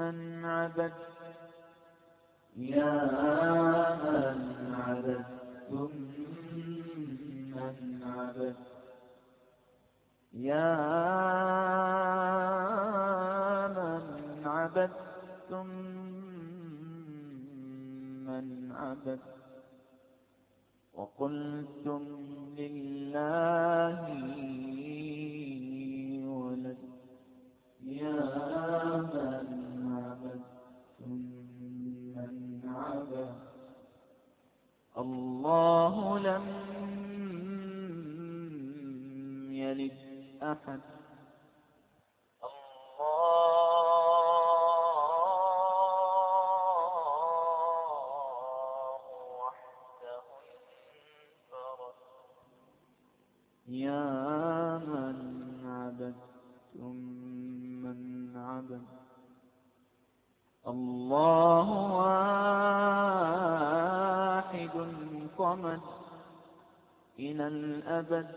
من عبد يا من عبدتم من عبد يا من عبدتم من عبد وقلتم لله ولد يا من عبدتم من عبد الله لم يلد أحد يا من عبدتم من عبد الله واحد صمد إلى الأبد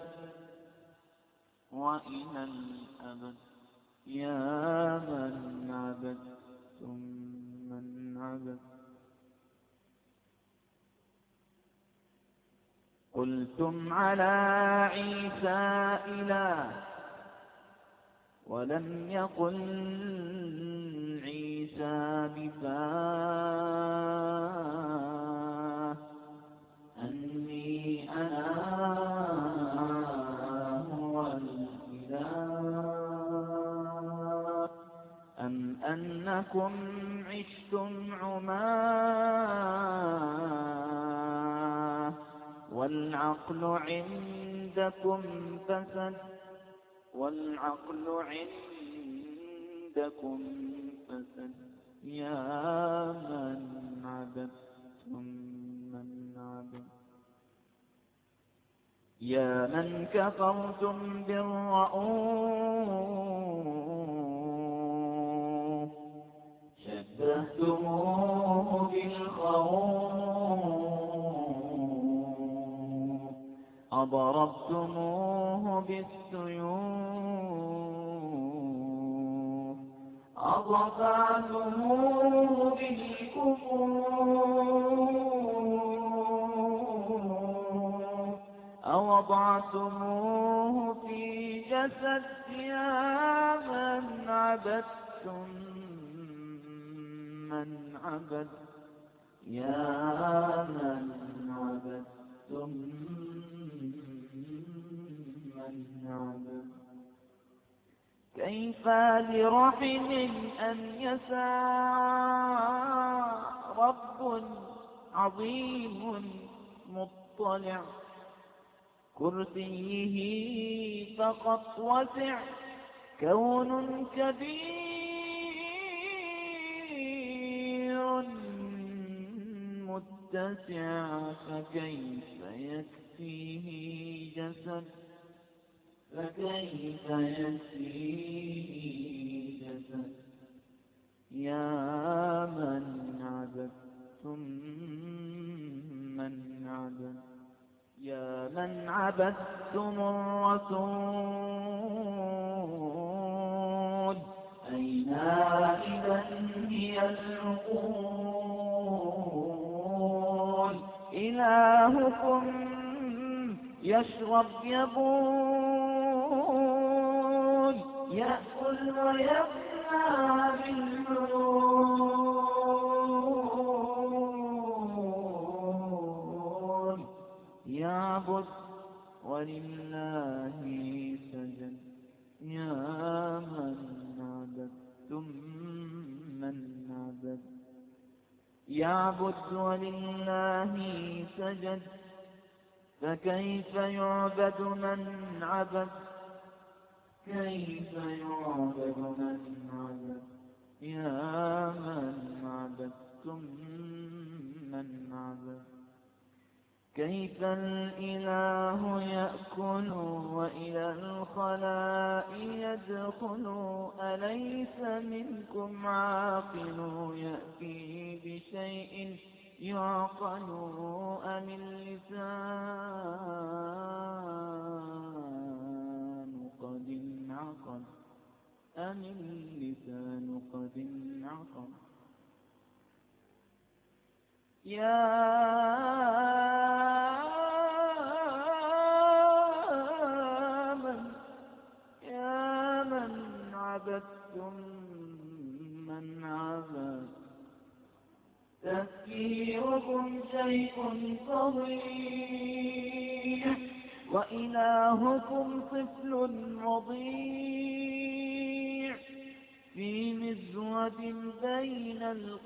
وإلى الأبد يا من عبدتم من عبد قلتم على عيسى إله ولم يقل عيسى بفاه أني أنا هو الإله أم أنكم عشتم عماه والعقل عندكم فسد والعقل عندكم فسد يا من عبدتم من عبد يا من كفرتم بالرؤوف شبهتموه بالخوف أضربتموه بالسيوف أضفعتموه بالكفور أوضعتموه في جسد يا من عبدتم من عبد يا من عبدتم كيف لرحم أن يسعى رب عظيم مطلع كرسيه فقط وسع كون كبير متسع فكيف يكفيه جسد فكيف يكفيه جسد يا من عبدتم من عبد يا من عبدتم الرسول أين إذا هي العقول إلهكم يشرب يبول يأكل ويبنى بالملول يعبد ولله سجد يا من عبدتم من عبد يعبد ولله سجد فكيف يعبد من عبد كيف يعبد من عبد يا من عبدتم من عبد كيف الإله يأكل وإلى الخلاء يدخل أليس منكم عاقل يأتي بشيء يعقل أم اللسان قد انعقد أم اللسان قد انعقد يا من يا من عبدتم من عبد تفكيركم شيء صغير وإلهكم طفل رضيع في مزوة بين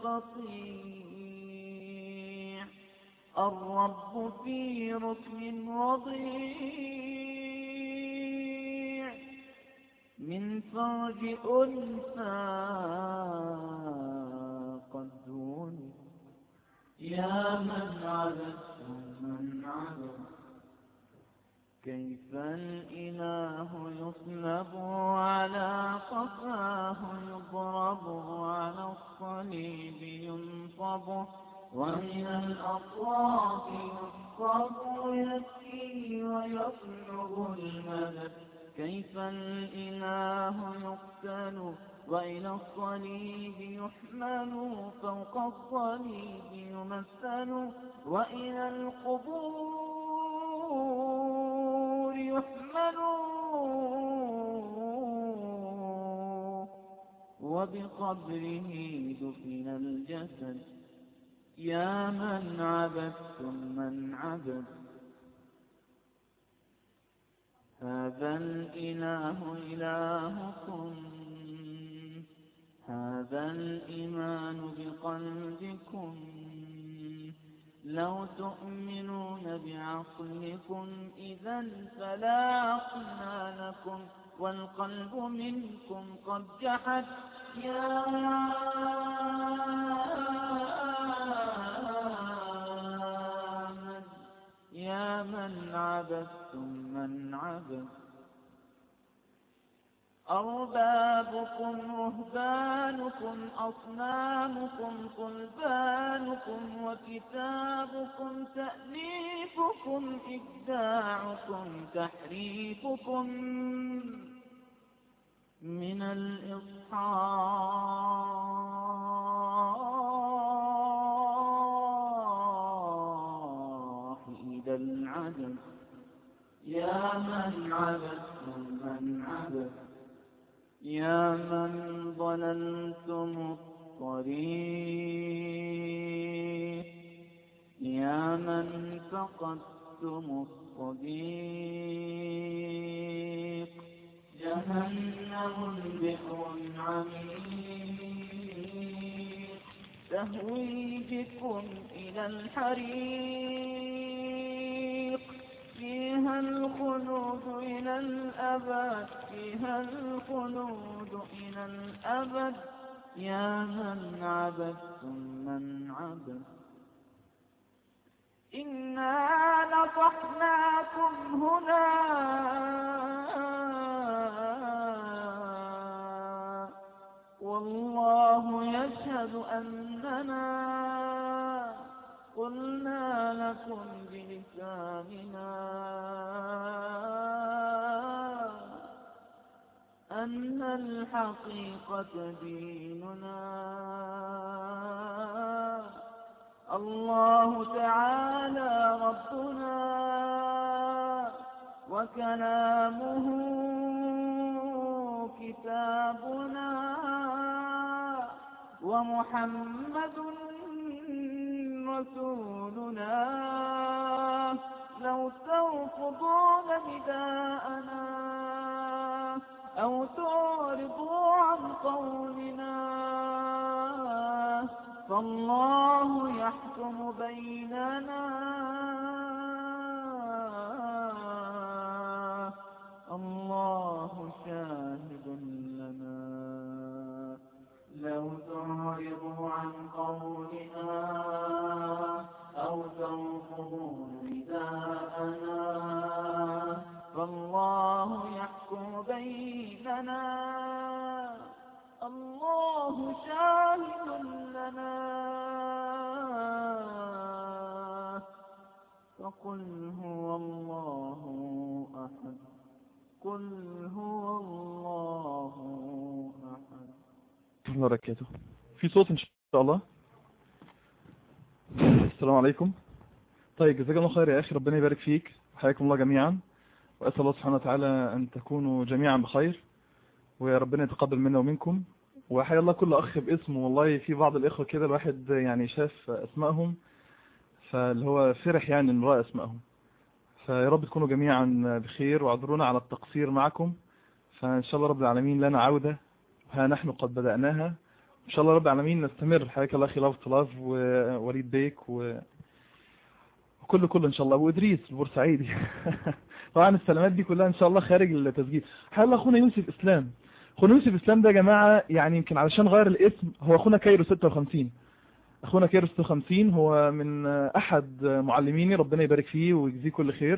القطيع الرب في ركن رضيع من فرج أنثى قد دون يا من عبدت من عبد كيف الإله يصلب على قفاه يضرب على الصليب ينصب ومن الأطراف يسقط يبكي ويطلب المدد كيف الإله يقتل وإلى الصليب يحمل فوق الصليب يمثل وإلى القبور يحمل وبقبره دفن الجسد يا من عبدتم من عبد هذا الإله إلهكم هذا الإيمان بقلبكم لو تؤمنون بعقلكم إذا فلا عقل لكم والقلب منكم قد جحد يا من يا من عبدتم من عبد أربابكم رهبانكم أصنامكم صلبانكم وكتابكم تأليفكم إبداعكم تحريفكم من الإصحاح إلى العدد يا من عبدتم من عبد يا من ضللتم الطريق يا من فقدتم الصديق جهنم بئر عميق تهوي بكم إلى الحريق فيها الخلود إلى الأبد فيها الخلود إلى الأبد يا من عبدتم من عبد إنا نصحناكم هنا والله يشهد أننا قلنا لكم بلساننا أن الحقيقة ديننا الله تعالى ربنا وكلامه كتابنا ومحمد رسولنا لو ترفضون نداءنا أو تعرضوا عن قولنا فالله يحكم بيننا الله شاهد لنا لو تعرضوا عن قولنا أو ترفضوا نداءنا فالله يحكم بيننا الله شاهد لنا فقل هو الله أحد قل هو الله أحد الله وبركاته في صوت ان شاء الله السلام عليكم طيب جزاك الله خير يا أخي ربنا يبارك فيك وحياكم الله جميعا وأسأل الله سبحانه وتعالى أن تكونوا جميعا بخير وربنا يتقبل منا ومنكم وحيا الله كل أخ باسمه والله في بعض الإخوة كده الواحد يعني شاف أسمائهم فاللي هو فرح يعني إن رأى أسمائهم فيا رب تكونوا جميعا بخير واعذرونا على التقصير معكم فإن شاء الله رب العالمين لنا عودة ها نحن قد بدأناها إن شاء الله رب العالمين نستمر حياك الله أخي لاف طلاف ووليد بيك و... وكل كل إن شاء الله وإدريس البورسعيدي طبعا السلامات دي كلها إن شاء الله خارج التسجيل حيا الله أخونا يوسف إسلام أخونا يوسف إسلام ده يا جماعة يعني يمكن علشان غير الاسم هو أخونا كايرو 56 أخونا كايرو 56 هو من أحد معلميني ربنا يبارك فيه ويجزيه كل خير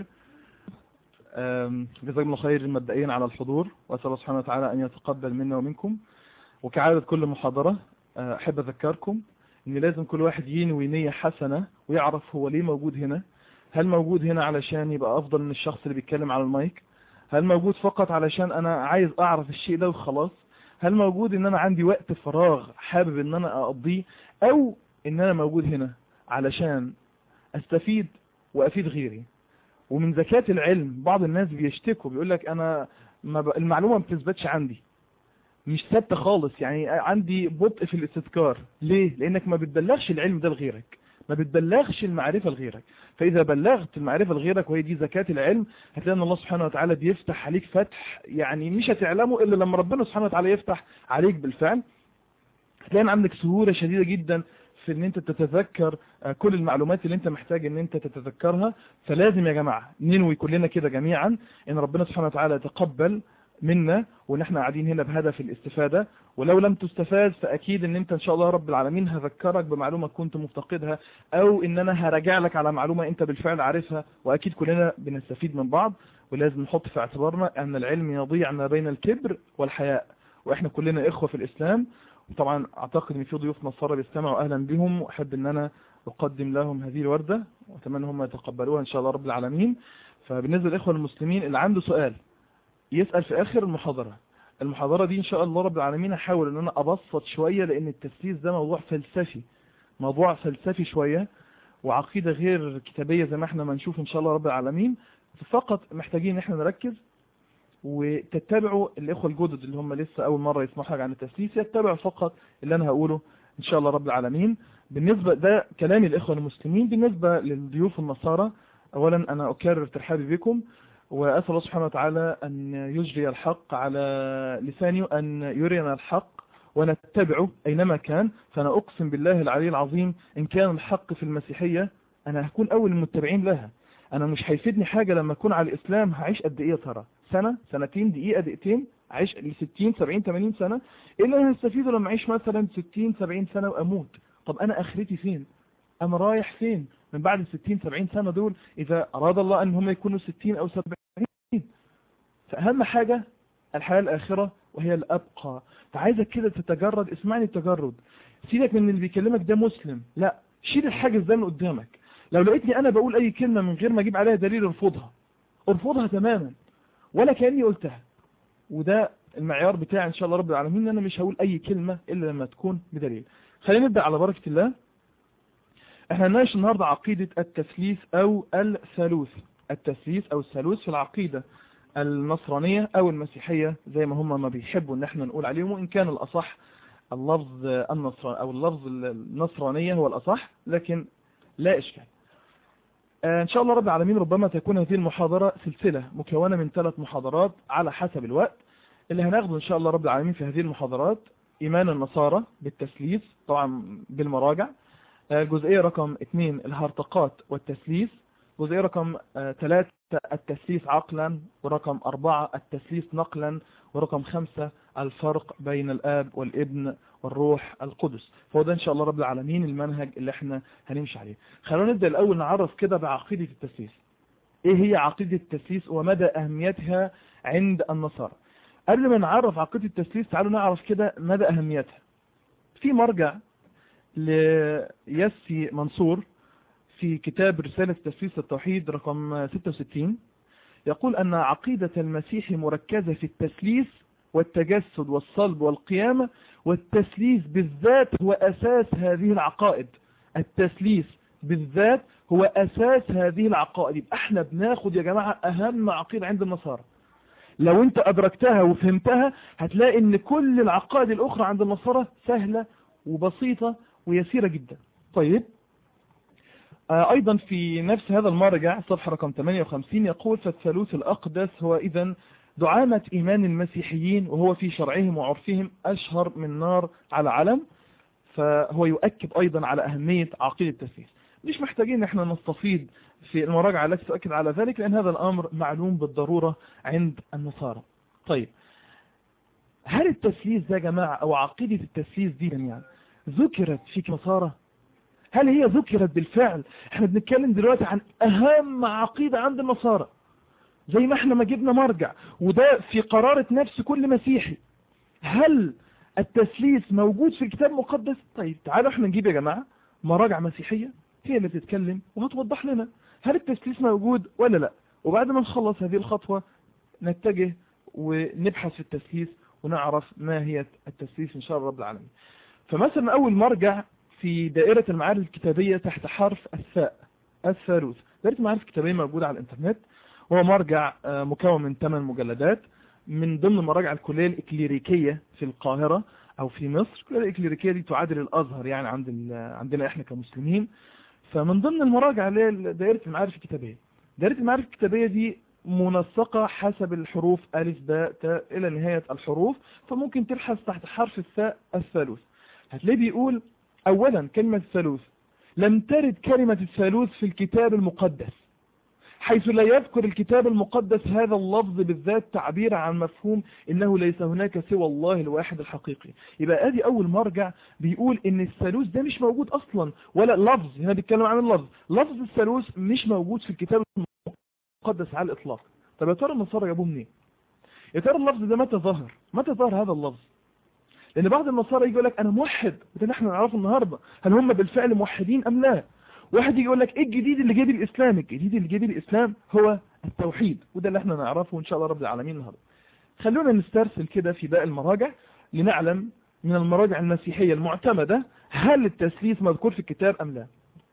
جزاكم الله خير مبدئيا على الحضور وأسأل الله سبحانه وتعالى أن يتقبل منا ومنكم وكعادة كل محاضرة أحب أذكركم أن لازم كل واحد ينوي نية حسنة ويعرف هو ليه موجود هنا هل موجود هنا علشان يبقى أفضل من الشخص اللي بيتكلم على المايك هل موجود فقط علشان أنا عايز أعرف الشيء ده وخلاص هل موجود أن أنا عندي وقت فراغ حابب أن أنا أقضيه أو أن أنا موجود هنا علشان أستفيد وأفيد غيري ومن زكاة العلم بعض الناس بيشتكوا بيقول لك أنا ما ب... المعلومة ما بتثبتش عندي مش ثابته خالص يعني عندي بطء في الاستذكار ليه لانك ما بتبلغش العلم ده لغيرك ما بتبلغش المعرفة لغيرك فإذا بلغت المعرفة لغيرك وهي دي زكاة العلم هتلاقي أن الله سبحانه وتعالى بيفتح عليك فتح يعني مش هتعلمه إلا لما ربنا سبحانه وتعالى يفتح عليك بالفعل هتلاقي أن عندك سهولة شديدة جدا في ان انت تتذكر كل المعلومات اللي انت محتاج ان انت تتذكرها فلازم يا جماعة ننوي كلنا كده جميعا ان ربنا سبحانه وتعالى يتقبل منا وان احنا قاعدين هنا بهدف الاستفادة ولو لم تستفاد فاكيد ان انت ان شاء الله رب العالمين هذكرك بمعلومة كنت مفتقدها او ان انا هراجع لك على معلومة انت بالفعل عارفها واكيد كلنا بنستفيد من بعض ولازم نحط في اعتبارنا ان العلم يضيع ما بين الكبر والحياء واحنا كلنا اخوة في الاسلام وطبعا اعتقد ان في ضيوف نصارى بيستمعوا اهلا بهم واحب ان انا اقدم لهم هذه الوردة واتمنى هم يتقبلوها ان شاء الله رب العالمين فبالنسبة للاخوة المسلمين اللي عنده سؤال يسأل في آخر المحاضرة المحاضرة دي إن شاء الله رب العالمين أحاول أن أنا أبسط شوية لأن التسليس ده موضوع فلسفي موضوع فلسفي شوية وعقيدة غير كتابية زي ما احنا ما نشوف إن شاء الله رب العالمين فقط محتاجين ان احنا نركز وتتبعوا الإخوة الجدد اللي هم لسه أول مرة يسمعوا حاجة عن التسليس يتبعوا فقط اللي أنا هقوله إن شاء الله رب العالمين بالنسبة ده كلامي الإخوة المسلمين بالنسبة للضيوف النصارى أولا أنا أكرر ترحابي بكم وأسأل الله سبحانه وتعالى أن يجري الحق على لساني أن يرينا الحق ونتبعه أينما كان فأنا أقسم بالله العلي العظيم إن كان الحق في المسيحية أنا هكون أول المتبعين لها أنا مش هيفيدني حاجة لما أكون على الإسلام هعيش قد إيه ترى سنة سنتين دقيقة دقيقتين عيش ل 60 70 80 سنة إلا أنا هستفيده لما أعيش مثلا 60 70 سنة وأموت طب أنا آخرتي فين أنا رايح فين من بعد 60 70 سنة دول إذا أراد الله أن هم يكونوا 60 أو 70 فأهم حاجة الحياة الآخرة وهي الأبقى فعايزك كده تتجرد اسمعني التجرد سيبك من اللي بيكلمك ده مسلم لا شيل الحاجز ده من قدامك لو لقيتني أنا بقول أي كلمة من غير ما أجيب عليها دليل ارفضها ارفضها تماما ولا كأني قلتها وده المعيار بتاعي إن شاء الله رب العالمين أن أنا مش هقول أي كلمة إلا لما تكون بدليل خلينا نبدأ على بركة الله احنا هنناقش النهاردة عقيدة التثليث أو الثالوث التثليث أو الثالوث في العقيدة النصرانية أو المسيحية زي ما هم ما بيحبوا ان احنا نقول عليهم وإن كان الأصح اللفظ النصر أو اللفظ النصرانية هو الأصح لكن لا إشكال إن شاء الله رب العالمين ربما تكون هذه المحاضرة سلسلة مكونة من ثلاث محاضرات على حسب الوقت اللي هناخده إن شاء الله رب العالمين في هذه المحاضرات إيمان النصارى بالتثليث طبعا بالمراجع جزئية رقم اثنين الهرطقات والتثليث جزئية رقم ثلاثة التثليث عقلا ورقم أربعة التثليث نقلا ورقم خمسة الفرق بين الآب والابن والروح القدس فهو ده إن شاء الله رب العالمين المنهج اللي احنا هنمشي عليه خلونا نبدأ الأول نعرف كده بعقيدة التثليث ايه هي عقيدة التثليث ومدى أهميتها عند النصارى قبل ما نعرف عقيدة التثليث تعالوا نعرف كده مدى أهميتها في مرجع ليسي منصور في كتاب رسالة تثليث التوحيد رقم 66 يقول أن عقيدة المسيح مركزة في التثليث والتجسد والصلب والقيامة والتثليث بالذات هو أساس هذه العقائد التثليث بالذات هو أساس هذه العقائد يبقى احنا بناخد يا جماعة أهم عقيدة عند النصارى لو انت أدركتها وفهمتها هتلاقي ان كل العقائد الأخرى عند النصارى سهلة وبسيطة ويسيرة جدا طيب آه، أيضا في نفس هذا المرجع صفحة رقم 58 يقول فالثالوث الأقدس هو إذا دعامة إيمان المسيحيين وهو في شرعهم وعرفهم أشهر من نار على علم فهو يؤكد أيضا على أهمية عقيدة التثليث مش محتاجين ان احنا نستفيد في المراجعة التي تؤكد على ذلك لأن هذا الأمر معلوم بالضرورة عند النصارى طيب هل التثليث ده يا جماعة أو عقيدة التثليث دي جميعا ذكرت في نصارى هل هي ذكرت بالفعل احنا بنتكلم دلوقتي عن أهم عقيدة عند النصارى زي ما احنا ما جبنا مرجع وده في قرارة نفس كل مسيحي هل التثليث موجود في الكتاب المقدس طيب تعالوا احنا نجيب يا جماعة مراجع مسيحية هي اللي تتكلم وهتوضح لنا هل التثليث موجود ولا لا وبعد ما نخلص هذه الخطوة نتجه ونبحث في التثليث ونعرف ما هي التثليث ان شاء الله رب العالمين فمثلا اول مرجع في دائرة المعارف الكتابية تحت حرف الثاء الثالوث دائرة المعارف الكتابية موجودة على الانترنت هو مرجع مكون من 8 مجلدات من ضمن مراجع الكلية الإكليريكية في القاهرة أو في مصر الكلية الإكليريكية دي تعادل الأزهر يعني عند عندنا إحنا كمسلمين فمن ضمن المراجع اللي هي دائرة المعارف الكتابية دائرة المعارف الكتابية دي منسقة حسب الحروف ألف باء تاء إلى نهاية الحروف فممكن تبحث تحت حرف الثاء الثالوث هتلاقيه بيقول أولا كلمة الثالوث لم ترد كلمة الثالوث في الكتاب المقدس حيث لا يذكر الكتاب المقدس هذا اللفظ بالذات تعبير عن مفهوم انه ليس هناك سوى الله الواحد الحقيقي يبقى ادي اول مرجع بيقول ان الثالوث ده مش موجود اصلا ولا لفظ هنا بيتكلم عن اللفظ لفظ الثالوث مش موجود في الكتاب المقدس على الاطلاق طب يا ترى النصارى جابوه منين يا ترى اللفظ ده متى ظهر متى ظهر هذا اللفظ لان بعض النصارى يجي يقول لك انا موحد وده احنا نعرفه النهارده هل هم بالفعل موحدين ام لا واحد يجي يقول لك ايه الجديد اللي جاي الاسلام الجديد اللي جاي الاسلام هو التوحيد وده اللي احنا نعرفه ان شاء الله رب العالمين النهارده خلونا نسترسل كده في باقي المراجع لنعلم من المراجع المسيحية المعتمدة هل التثليث مذكور في الكتاب ام لا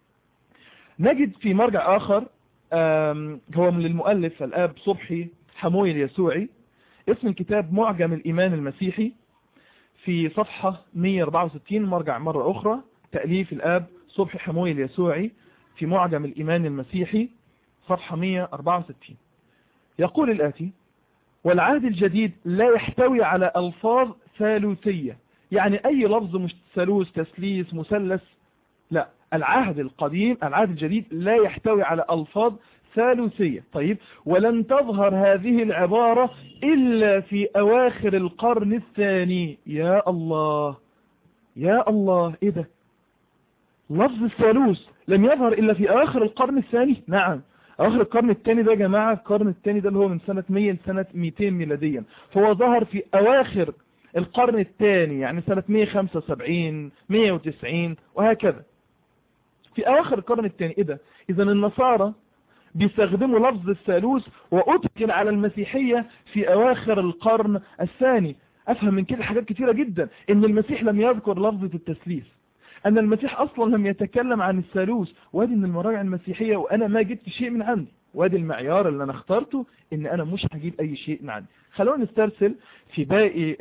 نجد في مرجع اخر هو من المؤلف الاب صبحي حموي اليسوعي اسم الكتاب معجم الايمان المسيحي في صفحة 164 مرجع مرة اخرى تأليف الاب صبحي حموي اليسوعي في معجم الإيمان المسيحي صفحة 164 يقول الآتي والعهد الجديد لا يحتوي على ألفاظ ثالوثية يعني أي لفظ مش ثالوث تسليس مثلث لا العهد القديم العهد الجديد لا يحتوي على ألفاظ ثالوثية طيب ولن تظهر هذه العبارة إلا في أواخر القرن الثاني يا الله يا الله إيه ده لفظ الثالوث لم يظهر إلا في أواخر القرن الثاني نعم أواخر القرن الثاني ده يا جماعة القرن الثاني ده اللي هو من سنة 100 لسنة 200 ميلاديا فهو ظهر في أواخر القرن الثاني يعني سنة 175 190 وهكذا في أواخر القرن الثاني إيه ده إذا النصارى بيستخدموا لفظ الثالوث وأتقن على المسيحية في أواخر القرن الثاني أفهم من كده حاجات كتيرة جدا إن المسيح لم يذكر لفظة التثليث أن المسيح أصلا لم يتكلم عن الثالوث وادي من المراجع المسيحية وأنا ما جبت شيء من عندي وادي المعيار اللي أنا اخترته إن أنا مش هجيب أي شيء من عندي خلونا نسترسل في باقي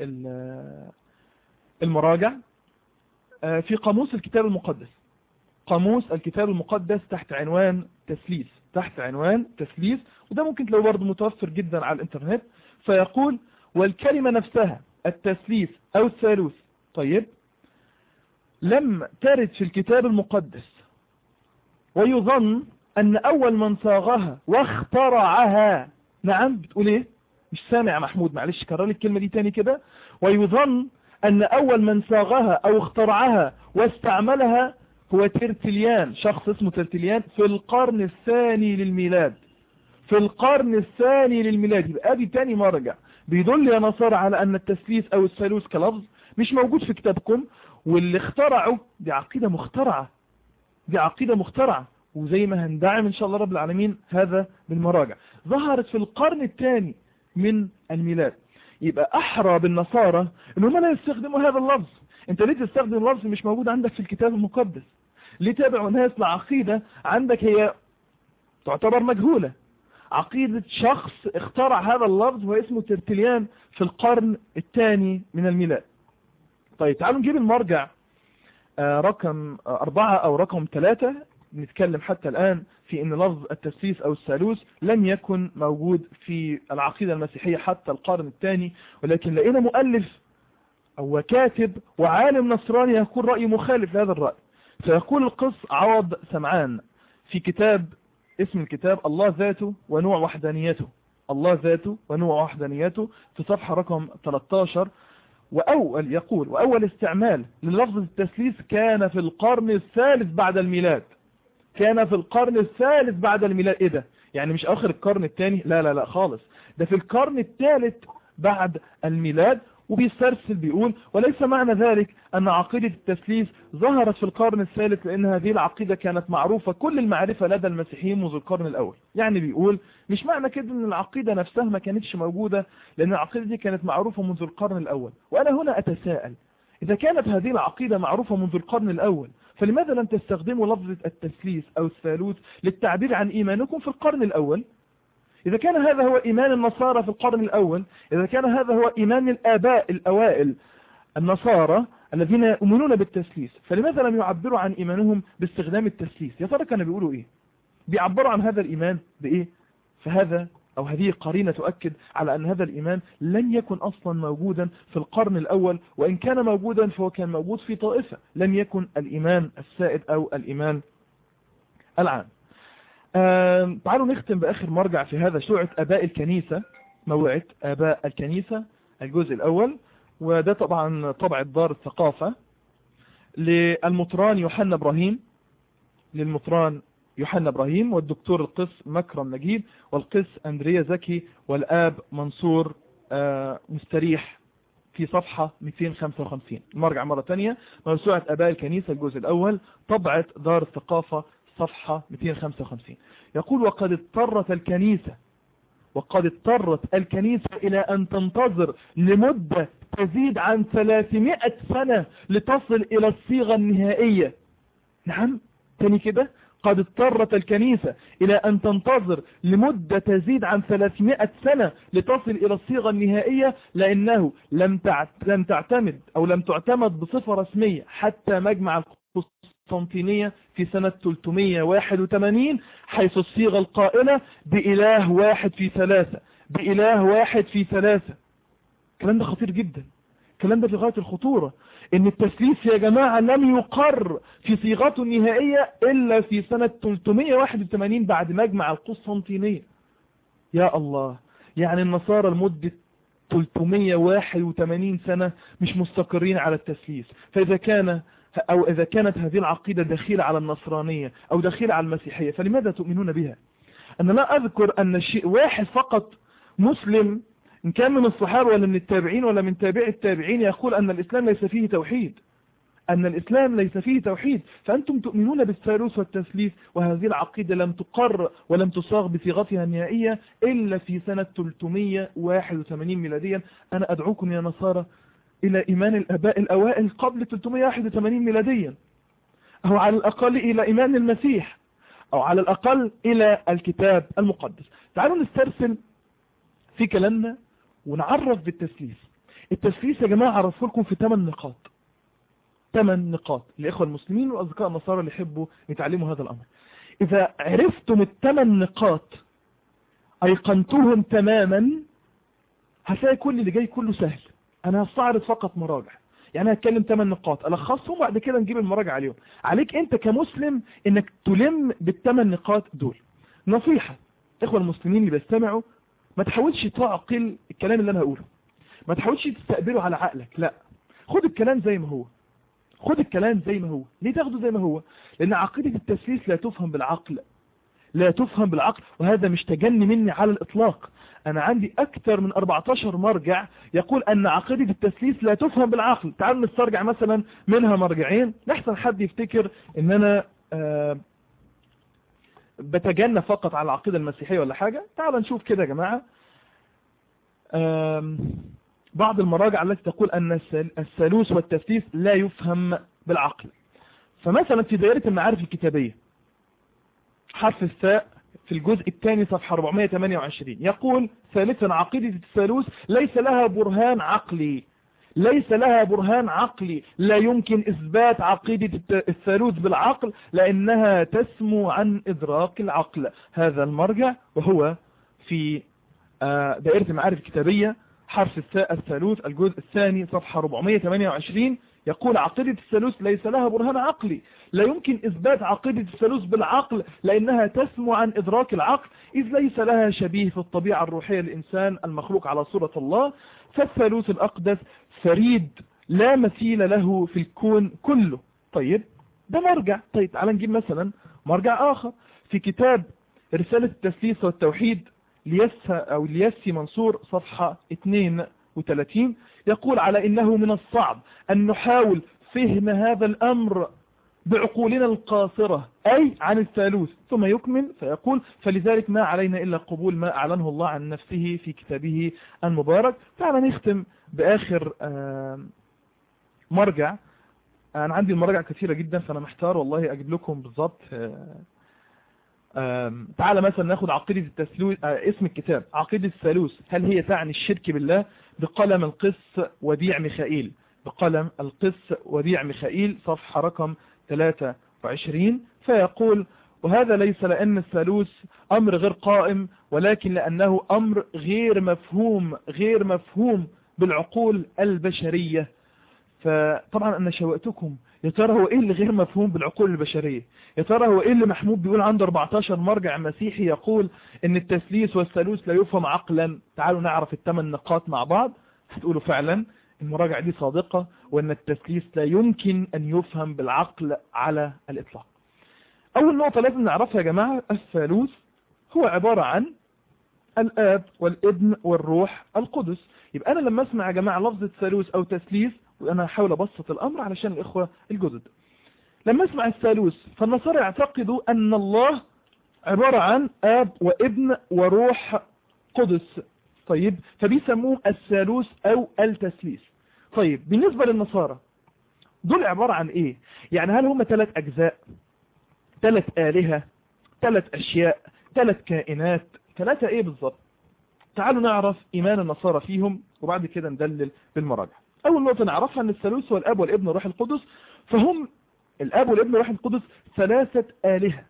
المراجع في قاموس الكتاب المقدس قاموس الكتاب المقدس تحت عنوان تثليث تحت عنوان تثليث وده ممكن تلاقيه برضه متوفر جدا على الانترنت فيقول والكلمة نفسها التثليث أو الثالوث طيب لم ترد في الكتاب المقدس ويظن أن أول من صاغها واخترعها نعم بتقول إيه مش سامع محمود معلش كرر لي الكلمة دي تاني كده ويظن أن أول من صاغها أو اخترعها واستعملها هو ترتليان شخص اسمه ترتليان في القرن الثاني للميلاد في القرن الثاني للميلاد يبقى دي تاني مرجع بيدل يا نصارى على أن التثليث أو الثالوث كلفظ مش موجود في كتابكم واللي اخترعوا دي عقيدة مخترعة دي عقيدة مخترعة وزي ما هندعم ان شاء الله رب العالمين هذا بالمراجع ظهرت في القرن الثاني من الميلاد يبقى احرى بالنصارى ان هم لا يستخدموا هذا اللفظ انت ليه تستخدم لفظ مش موجود عندك في الكتاب المقدس ليه تابعوا ناس لعقيدة عندك هي تعتبر مجهولة عقيدة شخص اخترع هذا اللفظ وهو اسمه ترتليان في القرن الثاني من الميلاد طيب تعالوا نجيب المرجع آه، رقم أربعة أو رقم ثلاثة نتكلم حتى الآن في أن لفظ التسليس أو الثالوث لم يكن موجود في العقيدة المسيحية حتى القرن الثاني ولكن لقينا مؤلف أو كاتب وعالم نصراني يقول رأي مخالف لهذا الرأي فيقول القص عوض سمعان في كتاب اسم الكتاب الله ذاته ونوع وحدانيته الله ذاته ونوع وحدانيته في صفحة رقم 13 وأول يقول وأول استعمال للفظ التسليس كان في القرن الثالث بعد الميلاد كان في القرن الثالث بعد الميلاد ايه ده يعني مش اخر القرن الثاني لا لا لا خالص ده في القرن الثالث بعد الميلاد وبيسترسل بيقول وليس معنى ذلك أن عقيدة التسليس ظهرت في القرن الثالث لأن هذه العقيدة كانت معروفة كل المعرفة لدى المسيحيين منذ القرن الأول يعني بيقول مش معنى كده أن العقيدة نفسها ما كانتش موجودة لأن العقيدة دي كانت معروفة منذ القرن الأول وأنا هنا أتساءل إذا كانت هذه العقيدة معروفة منذ القرن الأول فلماذا لم تستخدموا لفظة التسليس أو الثالوث للتعبير عن إيمانكم في القرن الأول إذا كان هذا هو إيمان النصارى في القرن الأول إذا كان هذا هو إيمان الآباء الأوائل النصارى الذين يؤمنون بالتسليس فلماذا لم يعبروا عن إيمانهم باستخدام التسليس يا ترى كانوا بيقولوا إيه بيعبروا عن هذا الإيمان بإيه فهذا أو هذه قرينة تؤكد على أن هذا الإيمان لن يكن أصلا موجودا في القرن الأول وإن كان موجودا فهو كان موجود في طائفة لم يكن الإيمان السائد أو الإيمان العام تعالوا نختم بآخر مرجع في هذا سوعة أباء الكنيسة موعد أباء الكنيسة الجزء الأول وده طبعا طبع دار الثقافة للمطران يوحنا إبراهيم للمطران يوحنا إبراهيم والدكتور القس مكرم نجيب والقس أندريا زكي والآب منصور مستريح في صفحة 255 المرجع مرة تانية موسوعة أباء الكنيسة الجزء الأول طبعة دار الثقافة صفحة 255 يقول وقد اضطرت الكنيسة وقد اضطرت الكنيسة إلى أن تنتظر لمدة تزيد عن 300 سنة لتصل إلى الصيغة النهائية نعم تاني كده قد اضطرت الكنيسة إلى أن تنتظر لمدة تزيد عن 300 سنة لتصل إلى الصيغة النهائية لأنه لم لم تعتمد أو لم تعتمد بصفة رسمية حتى مجمع القسطنطينية في سنة 381 حيث الصيغة القائلة بإله واحد في ثلاثة بإله واحد في ثلاثة الكلام ده خطير جدا الكلام ده في غاية الخطورة ان التسليس يا جماعة لم يقر في صيغته النهائية الا في سنة 381 بعد مجمع القسطنطينية يا الله يعني النصارى لمدة 381 سنة مش مستقرين على التسليس فإذا كان أو إذا كانت هذه العقيدة دخيلة على النصرانية أو دخيلة على المسيحية فلماذا تؤمنون بها أنا لا أذكر أن شيء واحد فقط مسلم إن كان من الصحابة ولا من التابعين ولا من تابع التابعين يقول أن الإسلام ليس فيه توحيد أن الإسلام ليس فيه توحيد فأنتم تؤمنون بالثالوث والتثليث وهذه العقيدة لم تقر ولم تصاغ بصيغتها النهائية إلا في سنة 381 ميلاديا أنا أدعوكم يا نصارى إلى إيمان الأباء الأوائل قبل 381 ميلاديا أو على الأقل إلى إيمان المسيح أو على الأقل إلى الكتاب المقدس تعالوا نسترسل في كلامنا ونعرف بالتسليس التسليس يا جماعة عرفه لكم في 8 نقاط 8 نقاط الإخوة المسلمين والأصدقاء النصارى اللي يحبوا يتعلموا هذا الأمر إذا عرفتم الثمان نقاط أيقنتهم تماما هتلاقي كل اللي جاي كله سهل انا هستعرض فقط مراجع يعني هتكلم 8 نقاط الخصهم وبعد كده نجيب المراجع عليهم عليك انت كمسلم انك تلم بالثمان نقاط دول نصيحة اخوة المسلمين اللي بيستمعوا ما تحاولش تعقل الكلام اللي انا هقوله ما تحاولش تستقبله على عقلك لا خد الكلام زي ما هو خد الكلام زي ما هو ليه تاخده زي ما هو لان عقيدة التسليس لا تفهم بالعقل لا تفهم بالعقل وهذا مش تجني مني على الاطلاق انا عندي اكثر من 14 مرجع يقول ان عقيدة التسليس لا تفهم بالعقل تعالوا نسترجع مثلا منها مرجعين لحسن حد يفتكر ان انا آه بتجنى فقط على العقيدة المسيحية ولا حاجة تعالوا نشوف كده يا جماعة آه بعض المراجع التي تقول ان الثالوث والتسليس لا يفهم بالعقل فمثلا في دائرة المعارف الكتابية حرف الثاء في الجزء الثاني صفحة 428 يقول ثالثا عقيدة الثالوث ليس لها برهان عقلي ليس لها برهان عقلي لا يمكن إثبات عقيدة الثالوث بالعقل لأنها تسمو عن إدراك العقل هذا المرجع وهو في دائرة المعارف الكتابية حرف الثاء الثالوث الجزء الثاني صفحة 428 يقول عقيدة الثالوث ليس لها برهان عقلي لا يمكن إثبات عقيدة الثالوث بالعقل لأنها تسمو عن إدراك العقل إذ ليس لها شبيه في الطبيعة الروحية للإنسان المخلوق على صورة الله فالثالوث الأقدس فريد لا مثيل له في الكون كله طيب ده مرجع طيب تعال نجيب مثلا مرجع آخر في كتاب رسالة التثليث والتوحيد ليسى أو ليسي منصور صفحة 32 يقول على إنه من الصعب أن نحاول فهم هذا الأمر بعقولنا القاصرة أي عن الثالوث ثم يكمل فيقول فلذلك ما علينا إلا قبول ما أعلنه الله عن نفسه في كتابه المبارك تعال نختم بآخر مرجع أنا عندي المراجع كثيرة جدا فأنا محتار والله أجيب لكم بالضبط تعالى مثلا ناخد عقيدة التثلوث اسم الكتاب عقيدة الثالوث هل هي تعني الشرك بالله بقلم القس وديع ميخائيل بقلم القس وديع ميخائيل صفحة رقم 23 فيقول وهذا ليس لأن الثالوث أمر غير قائم ولكن لأنه أمر غير مفهوم غير مفهوم بالعقول البشرية فطبعا أنا شوقتكم يا ترى هو إيه اللي غير مفهوم بالعقول البشرية يا ترى هو إيه اللي محمود بيقول عنده 14 مرجع مسيحي يقول إن التثليث والثالوث لا يفهم عقلا تعالوا نعرف الثمان نقاط مع بعض هتقولوا فعلا المراجعة دي صادقة وأن التثليث لا يمكن أن يفهم بالعقل على الإطلاق أول نقطة لازم نعرفها يا جماعة الثالوث هو عبارة عن الآب والابن والروح القدس يبقى أنا لما أسمع يا جماعة لفظة ثالوث أو تثليث وأنا هحاول أبسط الأمر علشان الإخوة الجدد لما أسمع الثالوث فالنصارى يعتقدوا أن الله عبارة عن آب وابن وروح قدس طيب فبيسموه الثالوث أو التثليث طيب بالنسبة للنصارى دول عبارة عن ايه يعني هل هم ثلاث اجزاء ثلاث آلهة ثلاث اشياء ثلاث كائنات ثلاثة ايه بالظبط تعالوا نعرف ايمان النصارى فيهم وبعد كده ندلل بالمراجع اول نقطة نعرفها ان الثالوث هو الاب والابن والروح القدس فهم الاب والابن والروح القدس ثلاثة آلهة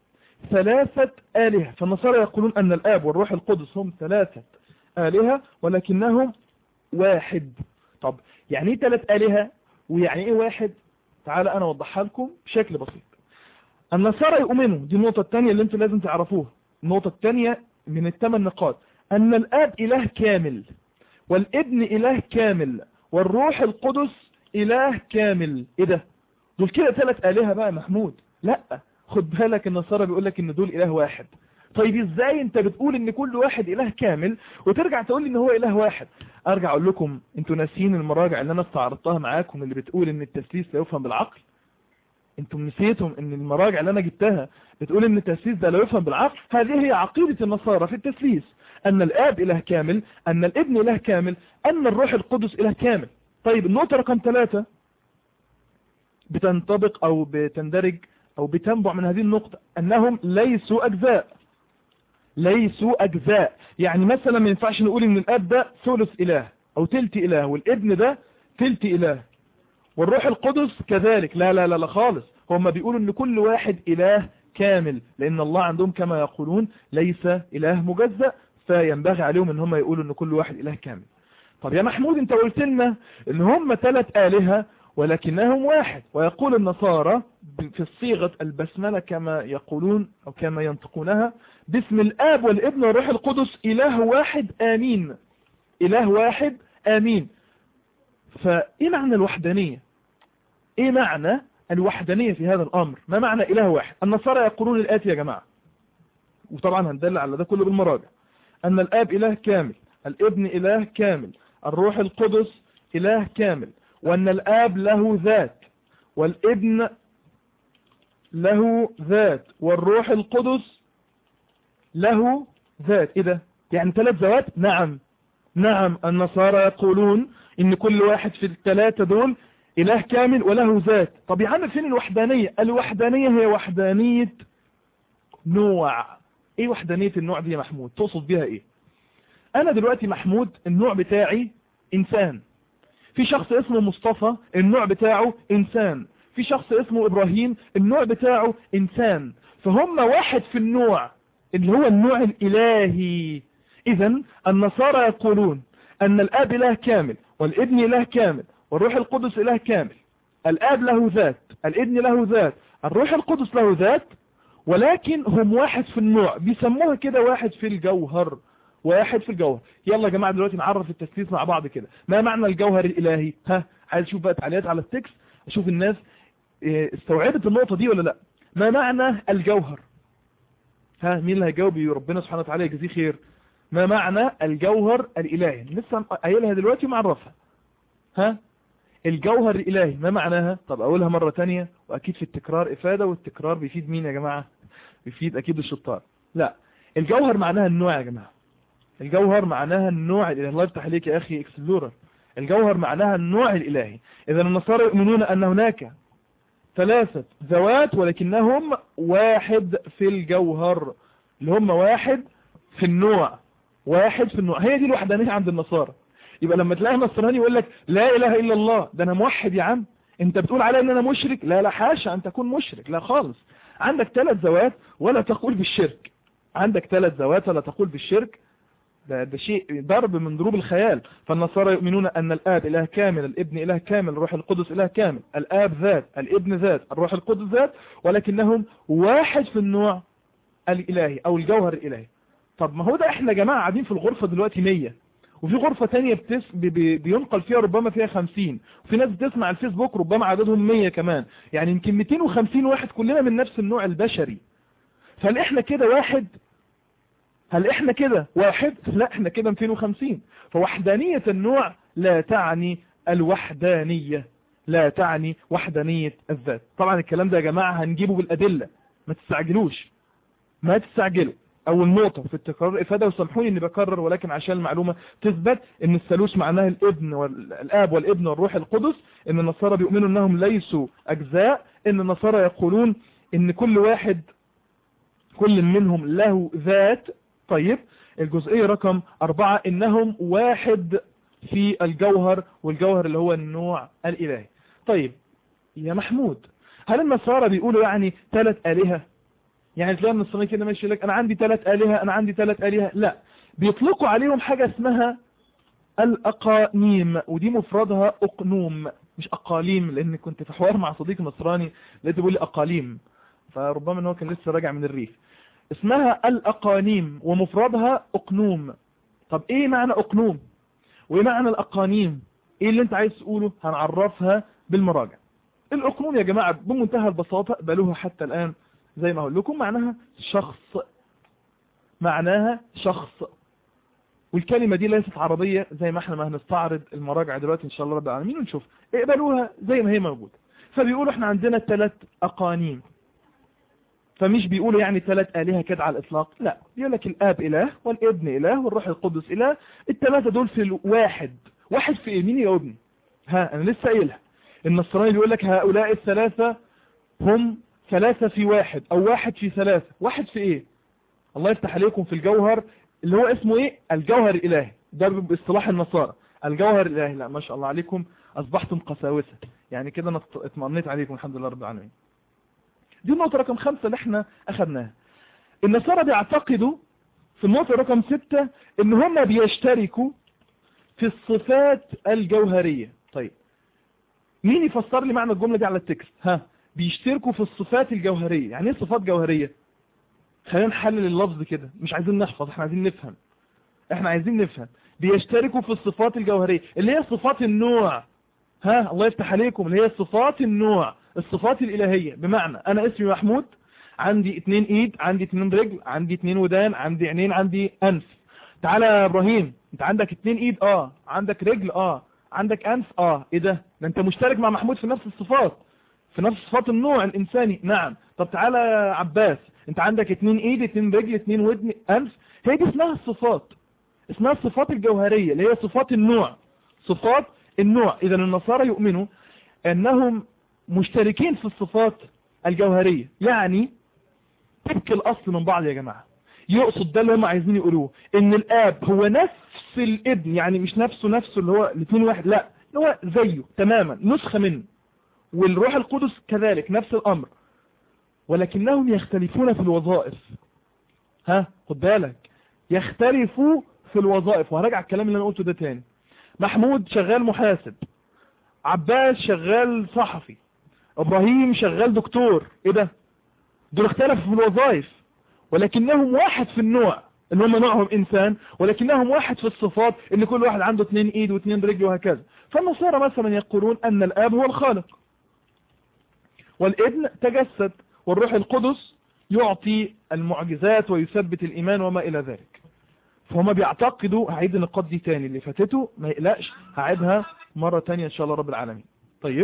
ثلاثة آلهة فالنصارى يقولون ان الاب والروح القدس هم ثلاثة آلهة ولكنهم واحد طب يعني ايه ثلاث آلهة ويعني ايه واحد تعالى انا اوضحها لكم بشكل بسيط النصارى يؤمنوا دي النقطة الثانية اللي انتوا لازم تعرفوها النقطة الثانية من الثمان نقاط ان الاب اله كامل والابن اله كامل والروح القدس اله كامل ايه ده دول كده ثلاث آلهة بقى محمود لا خد بالك النصارى بيقول لك ان دول اله واحد طيب ازاي انت بتقول ان كل واحد اله كامل وترجع تقول لي ان هو اله واحد ارجع اقول لكم انتوا ناسيين المراجع اللي انا استعرضتها معاكم اللي بتقول ان التثليث لا يفهم بالعقل انتم نسيتم ان المراجع اللي انا جبتها بتقول ان التثليث ده لا يفهم بالعقل هذه هي عقيدة النصارى في التثليث ان الاب اله كامل ان الابن اله كامل ان الروح القدس اله كامل طيب النقطة رقم ثلاثة بتنطبق او بتندرج او بتنبع من هذه النقطة انهم ليسوا اجزاء ليسوا اجزاء يعني مثلا ما ينفعش نقول ان الاب ده ثلث اله او تلت اله والابن ده تلت اله والروح القدس كذلك لا لا لا لا خالص هم بيقولوا ان كل واحد اله كامل لان الله عندهم كما يقولون ليس اله مجزأ فينبغي عليهم ان هم يقولوا ان كل واحد اله كامل طب يا محمود انت قلت لنا ان هم ثلاث الهة ولكنهم واحد ويقول النصارى في الصيغة البسملة كما يقولون أو كما ينطقونها باسم الآب والابن والروح القدس إله واحد آمين إله واحد آمين فإيه معنى الوحدانية إيه معنى الوحدانية في هذا الأمر ما معنى إله واحد النصارى يقولون الآتي يا جماعة وطبعا هندل على ده كله بالمراجع أن الآب إله كامل الابن إله كامل الروح القدس إله كامل وأن الآب له ذات والابن له ذات والروح القدس له ذات إيه ده يعني ثلاث ذوات نعم نعم النصارى يقولون إن كل واحد في الثلاثة دول إله كامل وله ذات طب يا عم فين الوحدانية الوحدانية هي وحدانية نوع ايه وحدانية النوع دي يا محمود تقصد بيها ايه انا دلوقتي محمود النوع بتاعي انسان في شخص اسمه مصطفى النوع بتاعه انسان في شخص اسمه ابراهيم النوع بتاعه انسان فهم واحد في النوع اللي هو النوع الالهي اذا النصارى يقولون ان الاب اله كامل والابن اله كامل والروح القدس اله كامل الاب له ذات الابن له ذات الروح القدس له ذات ولكن هم واحد في النوع بيسموها كده واحد في الجوهر واحد في الجوهر يلا يا جماعة دلوقتي نعرف التثليث مع بعض كده ما معنى الجوهر الالهي ها عايز اشوف بقى تعليقات على التكست اشوف الناس إيه، استوعبت النقطة دي ولا لا ما معنى الجوهر ها مين اللي هيجاوب ربنا سبحانه وتعالى يجزيه خير ما معنى الجوهر الالهي لسه قايلها دلوقتي ومعرفها ها الجوهر الالهي ما معناها طب اقولها مرة تانية واكيد في التكرار افادة والتكرار بيفيد مين يا جماعة بيفيد اكيد الشطار لا الجوهر معناها النوع يا جماعة الجوهر معناها النوع الالهي الله يفتح عليك يا اخي اكسبلورر الجوهر معناها النوع الالهي اذا النصارى يؤمنون ان هناك ثلاثة ذوات ولكنهم واحد في الجوهر اللي هم واحد في النوع واحد في النوع هي دي الوحدانية عند النصارى يبقى لما تلاقي نصراني يقول لك لا اله الا الله ده انا موحد يا عم انت بتقول علي ان انا مشرك لا لا حاشا ان تكون مشرك لا خالص عندك ثلاث ذوات ولا تقول بالشرك عندك ثلاث ذوات ولا تقول بالشرك ده, ده شيء ضرب من ضروب الخيال فالنصارى يؤمنون أن الآب إله كامل الابن إله كامل الروح القدس إله كامل الآب ذات الابن ذات الروح القدس ذات ولكنهم واحد في النوع الإلهي أو الجوهر الإلهي طب ما هو ده احنا يا جماعة قاعدين في الغرفة دلوقتي 100 وفي غرفة تانية بتس... بي... بي... بينقل فيها ربما فيها 50 وفي ناس بتسمع الفيسبوك ربما عددهم 100 كمان يعني يمكن 250 واحد كلنا من نفس النوع البشري فهل احنا كده واحد هل احنا كده واحد لا احنا كده 250 فوحدانية النوع لا تعني الوحدانية لا تعني وحدانية الذات طبعا الكلام ده يا جماعة هنجيبه بالأدلة ما تستعجلوش ما تستعجلوا اول نقطة في التكرار افادة وسامحوني اني بكرر ولكن عشان المعلومة تثبت ان الثالوث معناه الابن والاب والابن والروح القدس ان النصارى بيؤمنوا انهم ليسوا اجزاء ان النصارى يقولون ان كل واحد كل منهم له ذات طيب الجزئية رقم أربعة إنهم واحد في الجوهر والجوهر اللي هو النوع الإلهي طيب يا محمود هل النصارى بيقولوا يعني ثلاث آلهة يعني تلاقي النصراني كده ماشي لك أنا عندي ثلاث آلهة أنا عندي ثلاث آلهة لا بيطلقوا عليهم حاجة اسمها الأقانيم ودي مفردها أقنوم مش أقاليم لأن كنت في حوار مع صديق نصراني لقيته بيقول لي أقاليم فربما ان هو كان لسه راجع من الريف اسمها الأقانيم ومفردها أقنوم طب ايه معنى أقنوم وايه معنى الأقانيم ايه اللي انت عايز تقوله هنعرفها بالمراجع الأقنوم يا جماعة بمنتهى البساطة بلوها حتى الآن زي ما اقول لكم معناها شخص معناها شخص والكلمة دي ليست عربية زي ما احنا ما هنستعرض المراجع دلوقتي ان شاء الله رب العالمين ونشوف اقبلوها زي ما هي موجودة فبيقولوا احنا عندنا ثلاث أقانيم فمش بيقولوا يعني ثلاث آلهة كده على الإطلاق لا بيقول لك الآب إله والابن إله والروح القدس إله الثلاثة دول في الواحد واحد في إيه مين يا ابني ها أنا لسه قايلها النصراني بيقول لك هؤلاء الثلاثة هم ثلاثة في واحد أو واحد في ثلاثة واحد في إيه الله يفتح عليكم في الجوهر اللي هو اسمه إيه الجوهر الإلهي ده باصطلاح النصارى الجوهر الإلهي لا ما شاء الله عليكم أصبحتم قساوسة يعني كده أنا اطمئنيت عليكم الحمد لله رب العالمين دي النقطة رقم خمسة اللي احنا اخذناها النصارى بيعتقدوا في النقطة رقم ستة ان هم بيشتركوا في الصفات الجوهرية طيب مين يفسر لي معنى الجملة دي على التكست ها بيشتركوا في الصفات الجوهرية يعني ايه صفات جوهرية خلينا نحلل اللفظ كده مش عايزين نحفظ احنا عايزين نفهم احنا عايزين نفهم بيشتركوا في الصفات الجوهرية اللي هي صفات النوع ها الله يفتح عليكم اللي هي صفات النوع الصفات الإلهية بمعنى أنا اسمي محمود عندي اتنين ايد عندي اتنين رجل عندي اتنين ودان عندي عينين عندي انف تعالى يا ابراهيم انت عندك اتنين ايد اه عندك رجل اه عندك انف اه ايه ده ده انت مشترك مع محمود في نفس الصفات في نفس صفات النوع الانساني نعم طب تعالى يا عباس انت عندك اتنين ايد اتنين رجل اتنين ودن انف هي دي اسمها الصفات اسمها الصفات الجوهرية اللي هي صفات النوع صفات النوع اذا النصارى يؤمنوا انهم مشتركين في الصفات الجوهرية يعني تبكي الاصل من بعض يا جماعة يقصد ده اللي هم عايزين يقولوه ان الاب هو نفس الابن يعني مش نفسه نفسه اللي هو الاثنين واحد لا اللي هو زيه تماما نسخة منه والروح القدس كذلك نفس الامر ولكنهم يختلفون في الوظائف ها خد بالك يختلفوا في الوظائف وهرجع الكلام اللي انا قلته ده تاني محمود شغال محاسب عباس شغال صحفي ابراهيم شغال دكتور ايه ده دول اختلفوا في الوظائف ولكنهم واحد في النوع ان هم نوعهم انسان ولكنهم واحد في الصفات ان كل واحد عنده اثنين ايد واثنين رجل وهكذا فالنصارى مثلا يقولون ان الاب هو الخالق والابن تجسد والروح القدس يعطي المعجزات ويثبت الايمان وما الى ذلك فهم بيعتقدوا هعيد النقاط دي تاني اللي فاتته ما يقلقش هعيدها مرة تانية ان شاء الله رب العالمين طيب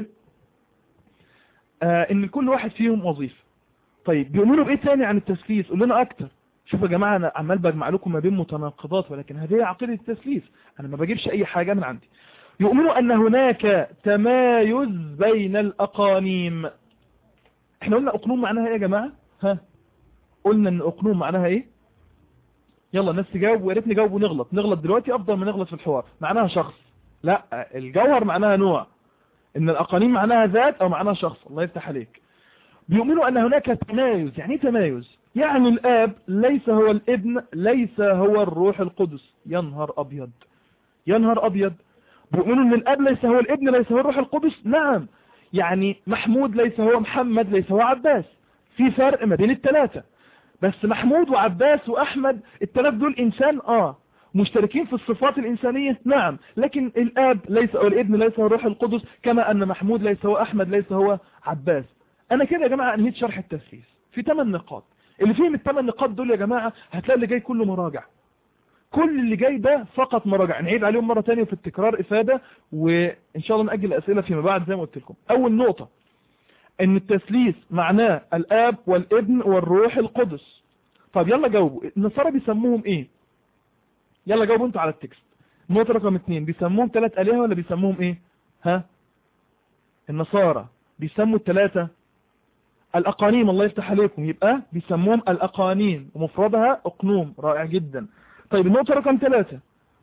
آه ان كل واحد فيهم وظيفة طيب بيقولوا بايه تاني عن التسليس قول لنا اكتر شوفوا يا جماعة انا عمال بجمع لكم ما بين متناقضات ولكن هذه عقيدة التسليس انا ما بجيبش اي حاجة من عندي يؤمنوا ان هناك تمايز بين الاقانيم احنا قلنا اقنوم معناها ايه يا جماعة ها قلنا ان اقنوم معناها ايه يلا الناس تجاوب ويا ريت نجاوب ونغلط نغلط دلوقتي افضل ما نغلط في الحوار معناها شخص لا الجوهر معناها نوع ان الاقانيم معناها ذات او معناها شخص الله يفتح عليك بيؤمنوا ان هناك تمايز يعني ايه تمايز يعني الاب ليس هو الابن ليس هو الروح القدس يا نهار ابيض يا نهار ابيض بيؤمنوا ان الاب ليس هو الابن ليس هو الروح القدس نعم يعني محمود ليس هو محمد ليس هو عباس في فرق ما بين الثلاثه بس محمود وعباس واحمد الثلاث دول انسان اه مشتركين في الصفات الانسانية نعم لكن الاب ليس هو الابن ليس هو الروح القدس كما ان محمود ليس هو احمد ليس هو عباس انا كده يا جماعة انهيت شرح التسليس في 8 نقاط اللي فيهم الثمان نقاط دول يا جماعة هتلاقي اللي جاي كله مراجع كل اللي جاي ده فقط مراجع نعيد عليهم مرة تانية في التكرار افادة وان شاء الله نأجل الاسئلة فيما بعد زي ما قلت لكم اول نقطة ان التسليس معناه الاب والابن والروح القدس طب يلا جاوبوا النصارى بيسموهم ايه يلا جاوبوا انتوا على التكست نقطة رقم اتنين بيسموهم ثلاث آلهة ولا بيسموهم ايه ها النصارى بيسموا الثلاثة الأقانيم الله يفتح عليكم يبقى بيسموهم الأقانيم ومفردها أقنوم رائع جدا طيب النقطة رقم ثلاثة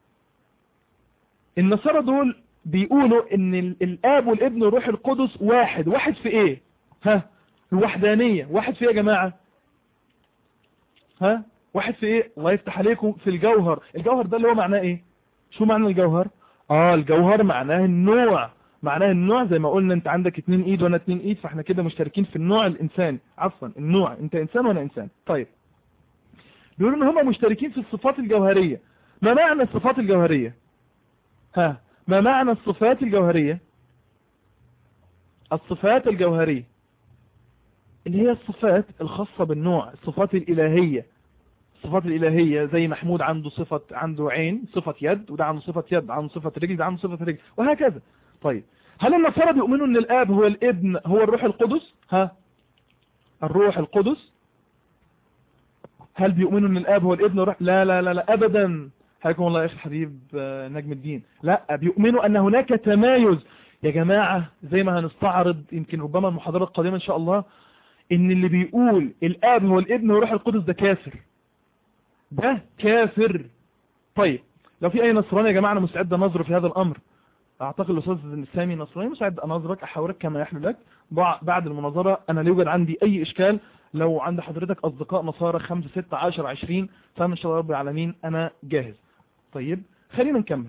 النصارى دول بيقولوا ان الاب والابن والروح القدس واحد واحد في ايه ها الوحدانية واحد في ايه يا جماعة ها واحد في ايه الله يفتح عليكم في الجوهر الجوهر ده اللي هو معناه ايه شو معنى الجوهر اه الجوهر معناه النوع معناه النوع زي ما قلنا انت عندك اتنين ايد وانا اتنين ايد فاحنا كده مشتركين في النوع الانساني عفوا النوع انت انسان وانا انسان طيب بيقولوا ان هم مشتركين في الصفات الجوهرية ما معنى الصفات الجوهرية ها ما معنى الصفات الجوهرية الصفات الجوهرية اللي هي الصفات الخاصة بالنوع الصفات الإلهية الصفات الإلهية زي محمود عنده صفة عنده عين صفة يد وده عنده صفة يد عنده صفة رجل ده عنده صفة رجل وهكذا طيب هل النصارى بيؤمنوا ان الاب هو الابن هو الروح القدس ها الروح القدس هل بيؤمنوا ان الاب هو الابن والروح لا لا لا لا ابدا حياكم الله يا اخي الحبيب نجم الدين لا بيؤمنوا ان هناك تمايز يا جماعة زي ما هنستعرض يمكن ربما المحاضرة القادمة ان شاء الله ان اللي بيقول الاب هو الابن والروح القدس ده كافر ده كافر طيب لو في اي نصراني يا جماعة انا مستعد انظر في هذا الامر اعتقد الاستاذ سامي نصراني مستعد انظرك احاورك كما يحلو لك بعد المناظرة انا لا يوجد عندي اي اشكال لو عند حضرتك اصدقاء نصارى 5 6 10 20 فان شاء الله رب العالمين انا جاهز طيب خلينا نكمل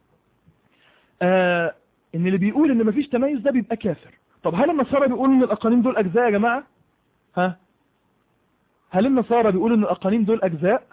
آه ان اللي بيقول ان مفيش تميز ده بيبقى كافر طب هل النصارى بيقولوا ان الاقانيم دول اجزاء يا جماعة ها هل النصارى بيقولوا ان الاقانيم دول اجزاء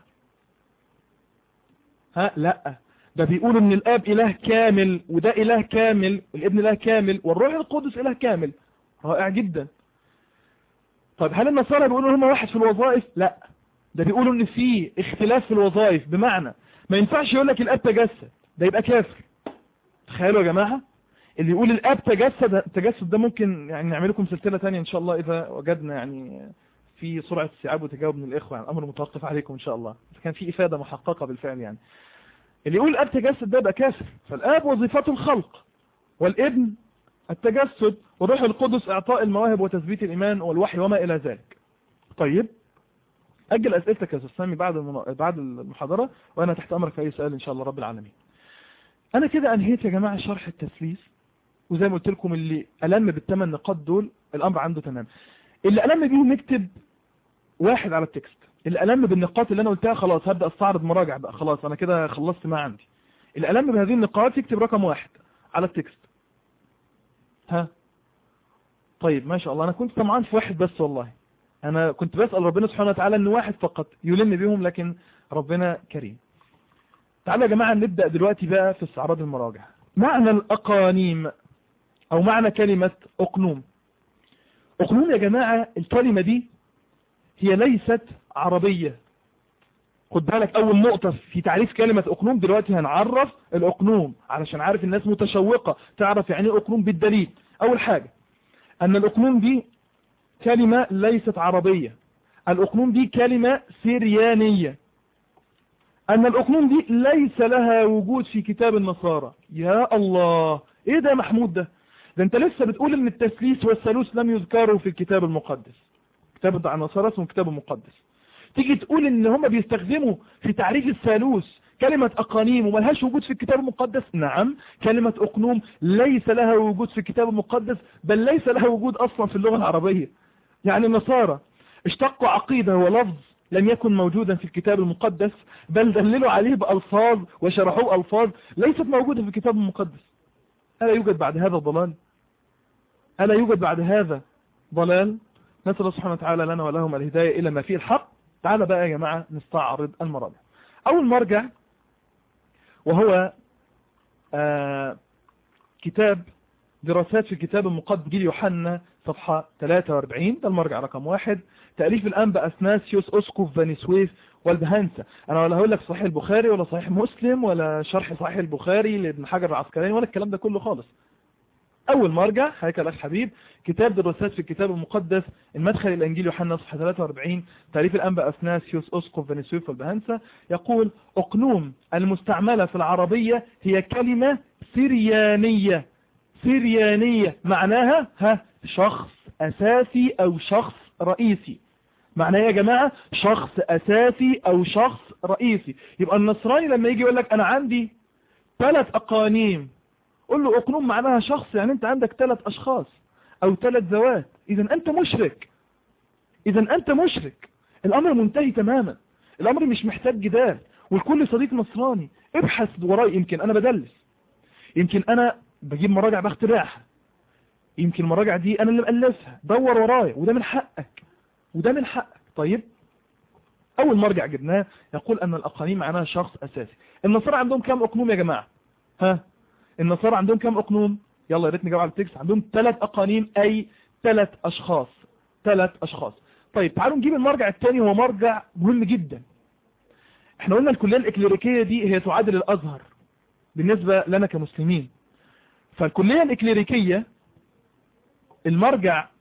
ها لا ده بيقولوا ان الاب اله كامل وده اله كامل والابن اله كامل والروح القدس اله كامل رائع جدا طيب هل النصارى بيقولوا هم واحد في الوظائف لا ده بيقولوا ان في اختلاف في الوظائف بمعنى ما ينفعش يقول لك الاب تجسد ده يبقى كافر تخيلوا يا جماعة اللي يقول الاب تجسد التجسد ده ممكن يعني نعمل لكم سلسلة تانية ان شاء الله اذا وجدنا يعني في سرعة استيعاب وتجاوب من الاخوة يعني الامر متوقف عليكم ان شاء الله كان في افادة محققة بالفعل يعني اللي يقول الاب تجسد ده يبقى كافر فالاب وظيفته الخلق والابن التجسد والروح القدس اعطاء المواهب وتثبيت الايمان والوحي وما الى ذلك طيب اجل اسئلتك يا استاذ سامي بعد المنا... بعد المحاضره وانا تحت امرك في اي سؤال ان شاء الله رب العالمين انا كده انهيت يا جماعه شرح التثليث وزي ما قلت لكم اللي الم بالثمان نقاط دول الامر عنده تمام اللي الم بيهم نكتب واحد على التكست اللي الم بالنقاط اللي انا قلتها خلاص هبدا استعرض مراجع بقى خلاص انا كده خلصت ما عندي اللي الم بهذه النقاط يكتب رقم واحد على التكست ها طيب ما شاء الله انا كنت طمعان في واحد بس والله انا كنت بسأل ربنا سبحانه وتعالى ان واحد فقط يلم بهم لكن ربنا كريم تعالوا يا جماعة نبدأ دلوقتي بقى في استعراض المراجع معنى الاقانيم او معنى كلمة اقنوم اقنوم يا جماعة الكلمة دي هي ليست عربية خد بالك اول نقطة في تعريف كلمة اقنوم دلوقتي هنعرف الاقنوم علشان عارف الناس متشوقة تعرف يعني ايه اقنوم بالدليل اول حاجة ان الاقنوم دي كلمة ليست عربية الاقنوم دي كلمة سريانية ان الاقنوم دي ليس لها وجود في كتاب النصارى يا الله ايه ده يا محمود ده ده انت لسه بتقول ان التسليس والثالوث لم يذكروا في الكتاب المقدس كتاب بتاع النصارى اسمه كتاب المقدس تيجي تقول ان هم بيستخدموا في تعريف الثالوث كلمة أقانيم وملهاش وجود في الكتاب المقدس نعم كلمة أقنوم ليس لها وجود في الكتاب المقدس بل ليس لها وجود أصلا في اللغة العربية يعني النصارى اشتقوا عقيدة ولفظ لم يكن موجودا في الكتاب المقدس بل دللوا عليه بألفاظ وشرحوه ألفاظ ليست موجودة في الكتاب المقدس ألا يوجد بعد هذا ضلال ألا يوجد بعد هذا ضلال نسأل الله سبحانه وتعالى لنا ولهم الهداية إلى ما فيه الحق تعالى بقى يا جماعة نستعرض المراجع أول مرجع وهو آه كتاب دراسات في الكتاب المقدس جيل يوحنا صفحة 43 ده المرجع رقم واحد تأليف الأنبا أثناسيوس أسقف بني سويف والبهانسة أنا ولا هقول لك صحيح البخاري ولا صحيح مسلم ولا شرح صحيح البخاري لابن حجر العسكري ولا الكلام ده كله خالص أول مرجع هيك الأخ حبيب كتاب دراسات في الكتاب المقدس المدخل الأنجيل يوحنا صفحة 43 تأليف الأنبا أثناسيوس أسقف بني سويف والبهانسة يقول أقنوم المستعملة في العربية هي كلمة سريانية سريانية معناها ها شخص أساسي أو شخص رئيسي معناه يا جماعة شخص أساسي أو شخص رئيسي يبقى النصراني لما يجي يقول لك أنا عندي ثلاث أقانيم قول له أقنوم معناها شخص يعني أنت عندك ثلاث أشخاص أو ثلاث ذوات إذا أنت مشرك إذا أنت مشرك الأمر منتهي تماما الأمر مش محتاج جدال والكل صديق نصراني ابحث وراي يمكن أنا بدلس يمكن أنا بجيب مراجع بخترعها يمكن المراجع دي انا اللي مألفها دور ورايا وده من حقك وده من حقك طيب اول مرجع جبناه يقول ان الاقانيم معناها شخص اساسي النصارى عندهم كام اقنوم يا جماعة ها النصارى عندهم كام اقنوم يلا يا ريت نجاوب على التكست عندهم ثلاث اقانيم اي ثلاث اشخاص ثلاث اشخاص طيب تعالوا نجيب المرجع الثاني هو مرجع مهم جدا احنا قلنا الكلية الاكليريكية دي هي تعادل الازهر بالنسبة لنا كمسلمين فالكلية الإكليريكية المرجع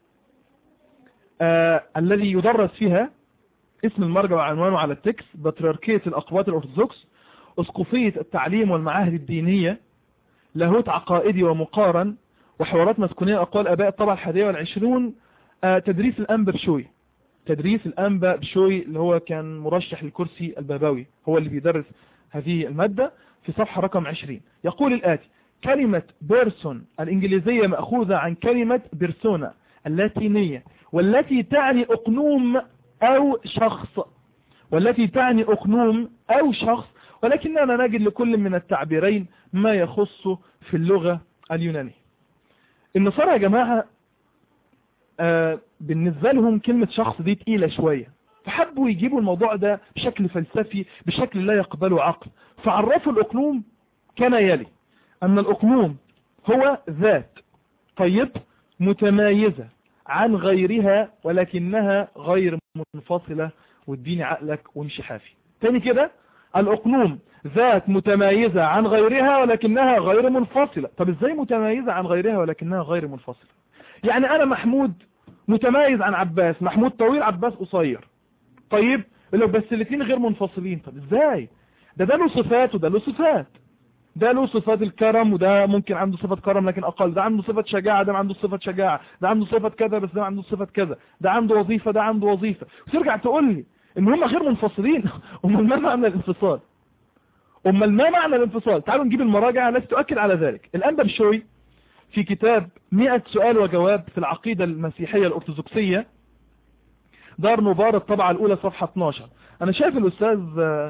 آه الذي يدرس فيها اسم المرجع وعنوانه على التكست بطريركية الأقوات الأرثوذكس أسقفية التعليم والمعاهد الدينية لاهوت عقائدي ومقارن وحوارات مسكونية أقوال أباء الطبعة الحادية والعشرون آه تدريس الأنبا بشوي تدريس الأنبا بشوي اللي هو كان مرشح للكرسي البابوي هو اللي بيدرس هذه المادة في صفحة رقم 20 يقول الآتي كلمة بيرسون الإنجليزية مأخوذة عن كلمة بيرسونا اللاتينية والتي تعني أقنوم أو شخص والتي تعني أقنوم أو شخص ولكننا نجد لكل من التعبيرين ما يخص في اللغة اليونانية النصارى يا جماعة آه بالنسبة لهم كلمة شخص دي تقيلة شوية فحبوا يجيبوا الموضوع ده بشكل فلسفي بشكل لا يقبله عقل فعرفوا الأقنوم كان يلي أن الأقنوم هو ذات طيب متمايزة عن غيرها ولكنها غير منفصلة واديني عقلك وامشي حافي تاني كده الأقنوم ذات متمايزة عن غيرها ولكنها غير منفصلة طب ازاي متمايزة عن غيرها ولكنها غير منفصلة يعني أنا محمود متمايز عن عباس محمود طويل عباس قصير طيب لو بس الاثنين غير منفصلين طب ازاي ده ده له صفات وده له صفات ده له صفات الكرم وده ممكن عنده صفة كرم لكن اقل ده عنده صفة شجاعة ده عنده صفة شجاعة ده عنده صفة كذا بس ده عنده صفة كذا ده عنده وظيفة ده عنده وظيفة وترجع تقول لي ان هم غير منفصلين امال ما معنى الانفصال امال ما معنى الانفصال تعالوا نجيب المراجع التي تؤكد على ذلك الانبا بشوي في كتاب 100 سؤال وجواب في العقيدة المسيحية الارثوذكسية دار مبارك الطبعة الاولى صفحة 12 انا شايف الاستاذ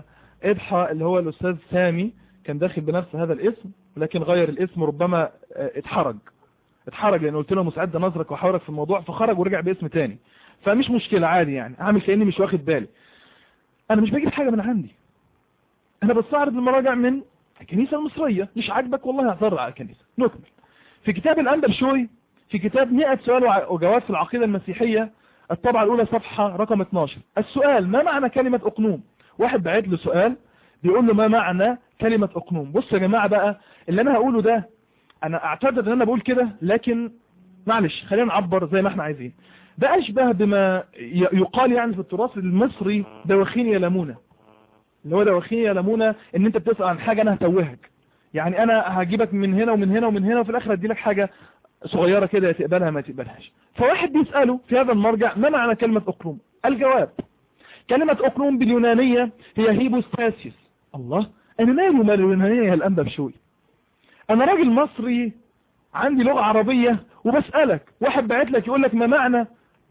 اضحى اللي هو الاستاذ سامي كان داخل بنفس هذا الاسم لكن غير الاسم ربما اتحرج اتحرج لان قلت له مسعد نظرك وحاورك في الموضوع فخرج ورجع باسم تاني فمش مشكلة عادي يعني اعمل كأني مش واخد بالي انا مش بجيب حاجة من عندي انا بستعرض المراجع من الكنيسة المصرية مش عاجبك والله هعترض على الكنيسة نكمل في كتاب الانبر شوي في كتاب 100 سؤال وجواب في العقيدة المسيحية الطبعة الاولى صفحة رقم 12 السؤال ما معنى كلمة اقنوم واحد بعت له سؤال بيقول له ما معنى كلمة اقنوم بص يا جماعة بقى اللي انا هقوله ده انا اعتقد ان انا بقول كده لكن معلش خلينا نعبر زي ما احنا عايزين ده اشبه بما يقال يعني في التراث المصري دواخين يلمونه اللي هو دواخين يلمونه ان انت بتسأل عن حاجة انا هتوهك يعني انا هجيبك من هنا ومن هنا ومن هنا وفي الاخر ادي لك حاجة صغيرة كده تقبلها ما تقبلهاش فواحد بيسأله في هذا المرجع ما معنى كلمة اقنوم الجواب كلمة اقنوم باليونانية هي هيبوستاسيس الله انا مالي ومال اليونانية الانبا بشوي انا راجل مصري عندي لغة عربية وبسألك واحد بعت لك يقول لك ما معنى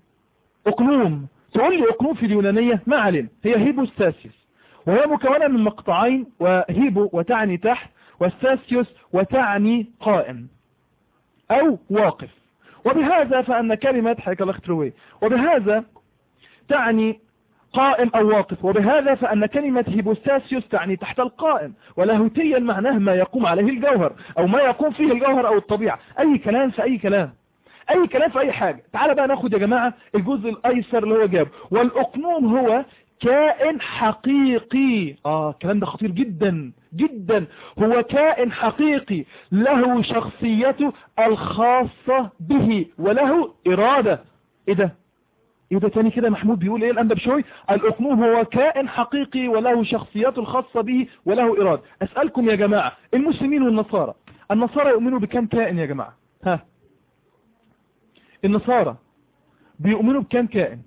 اقنوم تقول لي اقنوم في اليونانية ما علينا هي هيبوستاسيس وهي مكونة من مقطعين وهيبو وتعني تحت والستاسيوس وتعني قائم او واقف وبهذا فان كلمة حيك الاختروي وبهذا تعني قائم او واقف وبهذا فان كلمة هيبوستاسيوس تعني تحت القائم ولاهوتيا معناه ما يقوم عليه الجوهر او ما يقوم فيه الجوهر او الطبيعة اي كلام في اي كلام اي كلام في اي حاجة تعال بقى ناخد يا جماعة الجزء الايسر اللي هو جاب والاقنوم هو كائن حقيقي اه الكلام ده خطير جدا جدا هو كائن حقيقي له شخصيته الخاصة به وله ارادة ايه ده ايه ده تاني كده محمود بيقول ايه الانبا بشوي الاقنوم هو كائن حقيقي وله شخصيته الخاصة به وله ارادة اسألكم يا جماعة المسلمين والنصارى النصارى يؤمنوا بكم كائن يا جماعة ها النصارى بيؤمنوا بكم كائن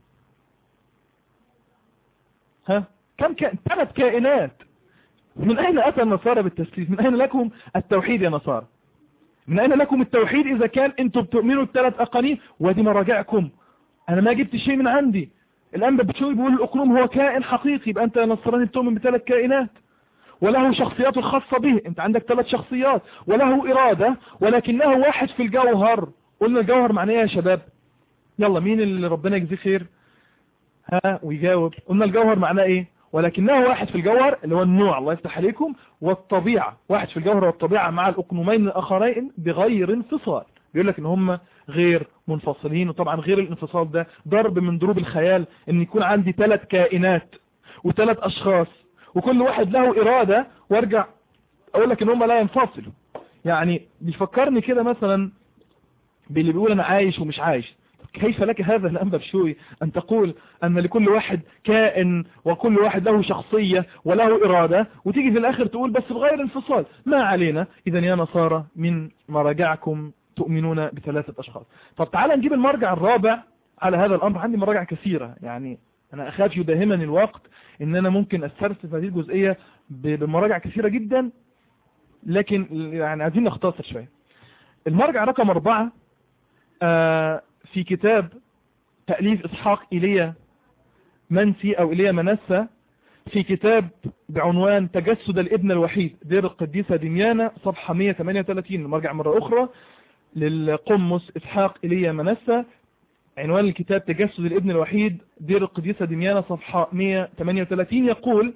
ها كم كائن ثلاث كائنات من اين اتى النصارى بالتسليس من اين لكم التوحيد يا نصارى من اين لكم التوحيد اذا كان انتم بتؤمنوا بثلاث اقانيم ودي مراجعكم انا ما جبت شيء من عندي الانبا بتشوي بيقول الاقنوم هو كائن حقيقي يبقى انت نصراني بتؤمن بثلاث كائنات وله شخصياته الخاصة به انت عندك ثلاث شخصيات وله ارادة ولكنه واحد في الجوهر قلنا الجوهر معناه يا شباب يلا مين اللي ربنا يجزيه خير ها ويجاوب قلنا الجوهر معناه ايه ولكنه واحد في الجوهر اللي هو النوع الله يفتح عليكم والطبيعة واحد في الجوهر والطبيعة مع الاقنومين الاخرين بغير انفصال بيقول لك ان هم غير منفصلين وطبعا غير الانفصال ده ضرب من ضروب الخيال ان يكون عندي ثلاث كائنات وثلاث اشخاص وكل واحد له ارادة وارجع اقول لك ان هم لا ينفصلوا يعني بيفكرني كده مثلا باللي بيقول انا عايش ومش عايش كيف لك هذا الأنبا بشوي أن تقول أن لكل واحد كائن وكل واحد له شخصية وله إرادة وتيجي في الآخر تقول بس بغير انفصال ما علينا إذا يا نصارى من مراجعكم تؤمنون بثلاثة أشخاص طب تعالى نجيب المرجع الرابع على هذا الأمر عندي مراجع كثيرة يعني أنا أخاف يداهمني الوقت إن أنا ممكن أسترسل هذه الجزئية بمراجع كثيرة جدا لكن يعني عايزين نختصر شوية المرجع رقم أربعة آه في كتاب تأليف إسحاق إيليا منسي أو إيليا منسى في كتاب بعنوان تجسد الابن الوحيد دير القديسة دميانة صفحة 138 مرجع مرة أخرى للقمص إسحاق إيليا منسى عنوان الكتاب تجسد الابن الوحيد دير القديسة دميانة صفحة 138 يقول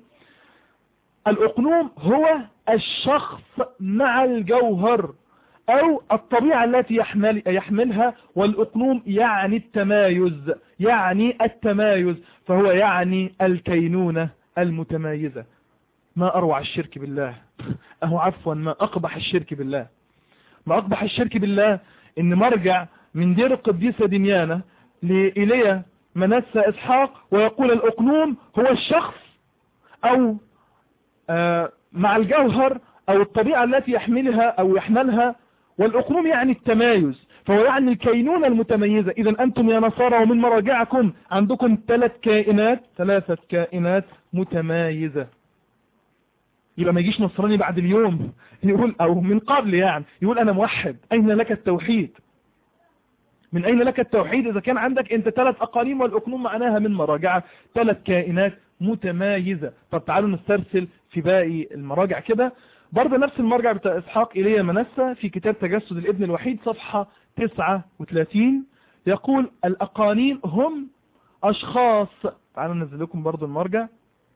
الأقنوم هو الشخص مع الجوهر او الطبيعة التي يحمل يحملها والاقنوم يعني التمايز يعني التمايز فهو يعني الكينونة المتمايزة ما اروع الشرك بالله اهو عفوا ما اقبح الشرك بالله ما اقبح الشرك بالله ان مرجع من دير القديسة دميانة لإليه منسى اسحاق ويقول الاقنوم هو الشخص او آه مع الجوهر او الطبيعة التي يحملها او يحملها والاقنوم يعني التمايز فهو يعني الكينونة المتميزة اذا انتم يا نصارى ومن مراجعكم عندكم ثلاث كائنات ثلاثة كائنات متمايزة يبقى ما يجيش نصراني بعد اليوم يقول او من قبل يعني يقول انا موحد اين لك التوحيد من اين لك التوحيد اذا كان عندك انت ثلاث اقاليم والاقنوم معناها من مراجعة ثلاث كائنات متمايزة طب تعالوا نسترسل في باقي المراجع كده برضه نفس المرجع بتاع اسحاق ايليا منسى في كتاب تجسد الابن الوحيد صفحة 39 يقول الاقانيم هم اشخاص تعالوا ننزل لكم برضه المرجع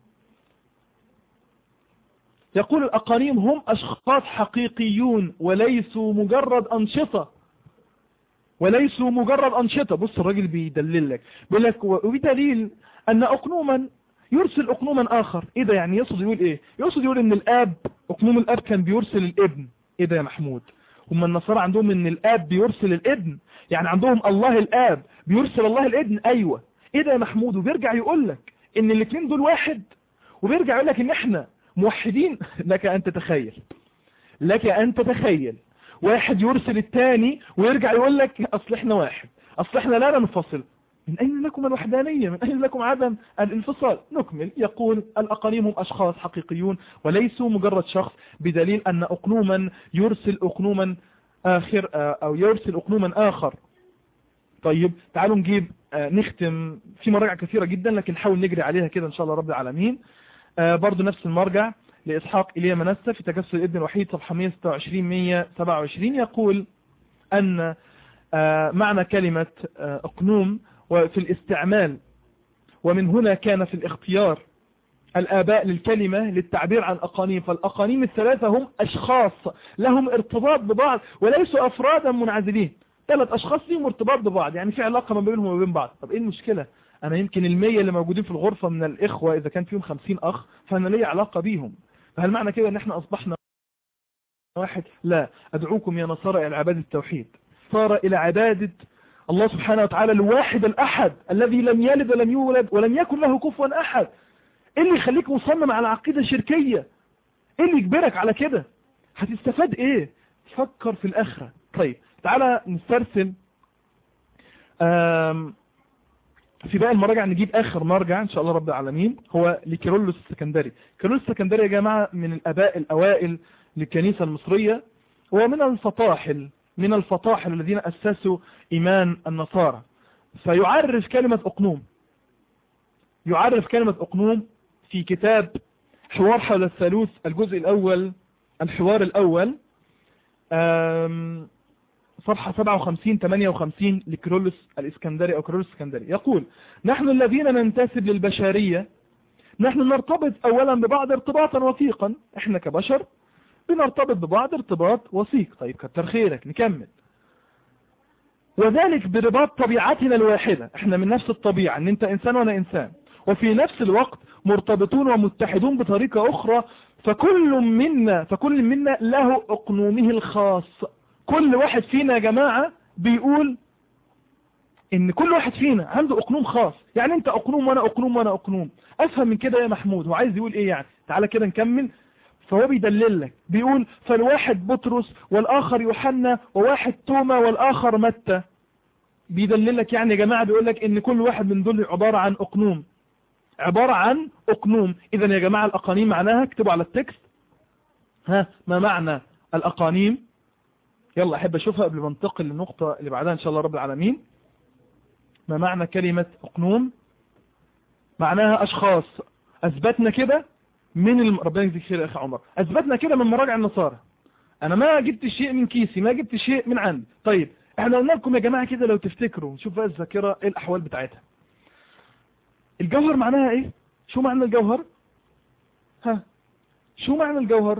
يقول الأقانيم هم أشخاص حقيقيون وليسوا مجرد أنشطة وليسوا مجرد أنشطة بص الراجل بيدلل لك بيقول لك وبدليل أن أقنوما يرسل أقنوما آخر إيه ده يعني يقصد يقول إيه يقصد يقول إن الآب أقنوم الآب كان بيرسل الابن إيه ده يا محمود هم النصارى عندهم إن الآب بيرسل الابن يعني عندهم الله الآب بيرسل الله الابن أيوة إيه ده يا محمود وبيرجع يقول لك إن الاثنين دول واحد وبيرجع يقول لك إن إحنا موحدين لك أن تتخيل لك أن تتخيل واحد يرسل الثاني ويرجع يقول لك أصل إحنا واحد أصل إحنا لا ننفصل من أين لكم الوحدانية من أين لكم عدم الانفصال نكمل يقول الأقانيم هم أشخاص حقيقيون وليسوا مجرد شخص بدليل أن أقنوما يرسل أقنوما آخر أو يرسل أقنوما آخر طيب تعالوا نجيب نختم في مراجع كثيرة جدا لكن نحاول نجري عليها كده إن شاء الله رب العالمين برضو نفس المرجع لإسحاق إليه منسى في تجسد الابن الوحيد صفحة 126-127 يقول أن معنى كلمة أقنوم وفي الاستعمال ومن هنا كان في الاختيار الآباء للكلمة للتعبير عن أقانيم فالأقانيم الثلاثة هم أشخاص لهم ارتباط ببعض وليسوا أفرادا منعزلين ثلاث أشخاص لهم ارتباط ببعض يعني في علاقة ما بينهم وما بين بعض طب إيه المشكلة أنا يمكن المية اللي موجودين في الغرفة من الإخوة إذا كان فيهم خمسين أخ فأنا لي علاقة بيهم فهل معنى كده أن احنا أصبحنا واحد لا أدعوكم يا نصارى إلى عبادة التوحيد صار إلى عبادة الله سبحانه وتعالى الواحد الأحد الذي لم يلد ولم يولد ولم يكن له كفوا أحد إيه اللي يخليك مصمم على عقيدة شركية إيه اللي يجبرك على كده هتستفاد إيه فكر في الآخرة طيب تعالى نسترسل في باقي المراجع نجيب آخر مرجع إن شاء الله رب العالمين هو لكيرلس السكندري كيرلس السكندري يا جماعة من الأباء الأوائل للكنيسة المصرية ومن الفطاحل من الفطاحل الذين أسسوا إيمان النصارى فيعرف كلمة أقنوم يعرف كلمة أقنوم في كتاب حوار حول الثالوث الجزء الأول الحوار الأول صفحة 57 58 لكرولس الإسكندري أو كرولس الإسكندري يقول نحن الذين ننتسب للبشرية نحن نرتبط أولا ببعض ارتباطا وثيقا احنا كبشر بنرتبط ببعض ارتباط وثيق طيب كتر خيرك نكمل وذلك برباط طبيعتنا الواحدة احنا من نفس الطبيعة ان انت انسان وانا انسان وفي نفس الوقت مرتبطون ومتحدون بطريقة اخرى فكل منا فكل منا له اقنومه الخاص كل واحد فينا يا جماعة بيقول ان كل واحد فينا عنده اقنوم خاص يعني انت اقنوم وانا اقنوم وانا اقنوم افهم من كده يا محمود هو عايز يقول ايه يعني تعالى كده نكمل فهو بيدلل لك بيقول فالواحد بطرس والاخر يوحنا وواحد توما والاخر متى بيدلل لك يعني يا جماعة بيقول لك ان كل واحد من دول عبارة عن اقنوم عبارة عن اقنوم اذا يا جماعة الاقانيم معناها اكتبوا على التكست ها ما معنى الاقانيم يلا احب اشوفها قبل ما انتقل للنقطة اللي بعدها ان شاء الله رب العالمين ما معنى كلمة اقنوم معناها اشخاص اثبتنا كده من الم... ربنا يجزيك خير يا اخي عمر اثبتنا كده من مراجع النصارى انا ما جبت شيء من كيسي ما جبت شيء من عندي طيب احنا قلنا لكم يا جماعة كده لو تفتكروا نشوف بقى الذاكرة ايه الاحوال بتاعتها الجوهر معناها ايه شو معنى الجوهر ها شو معنى الجوهر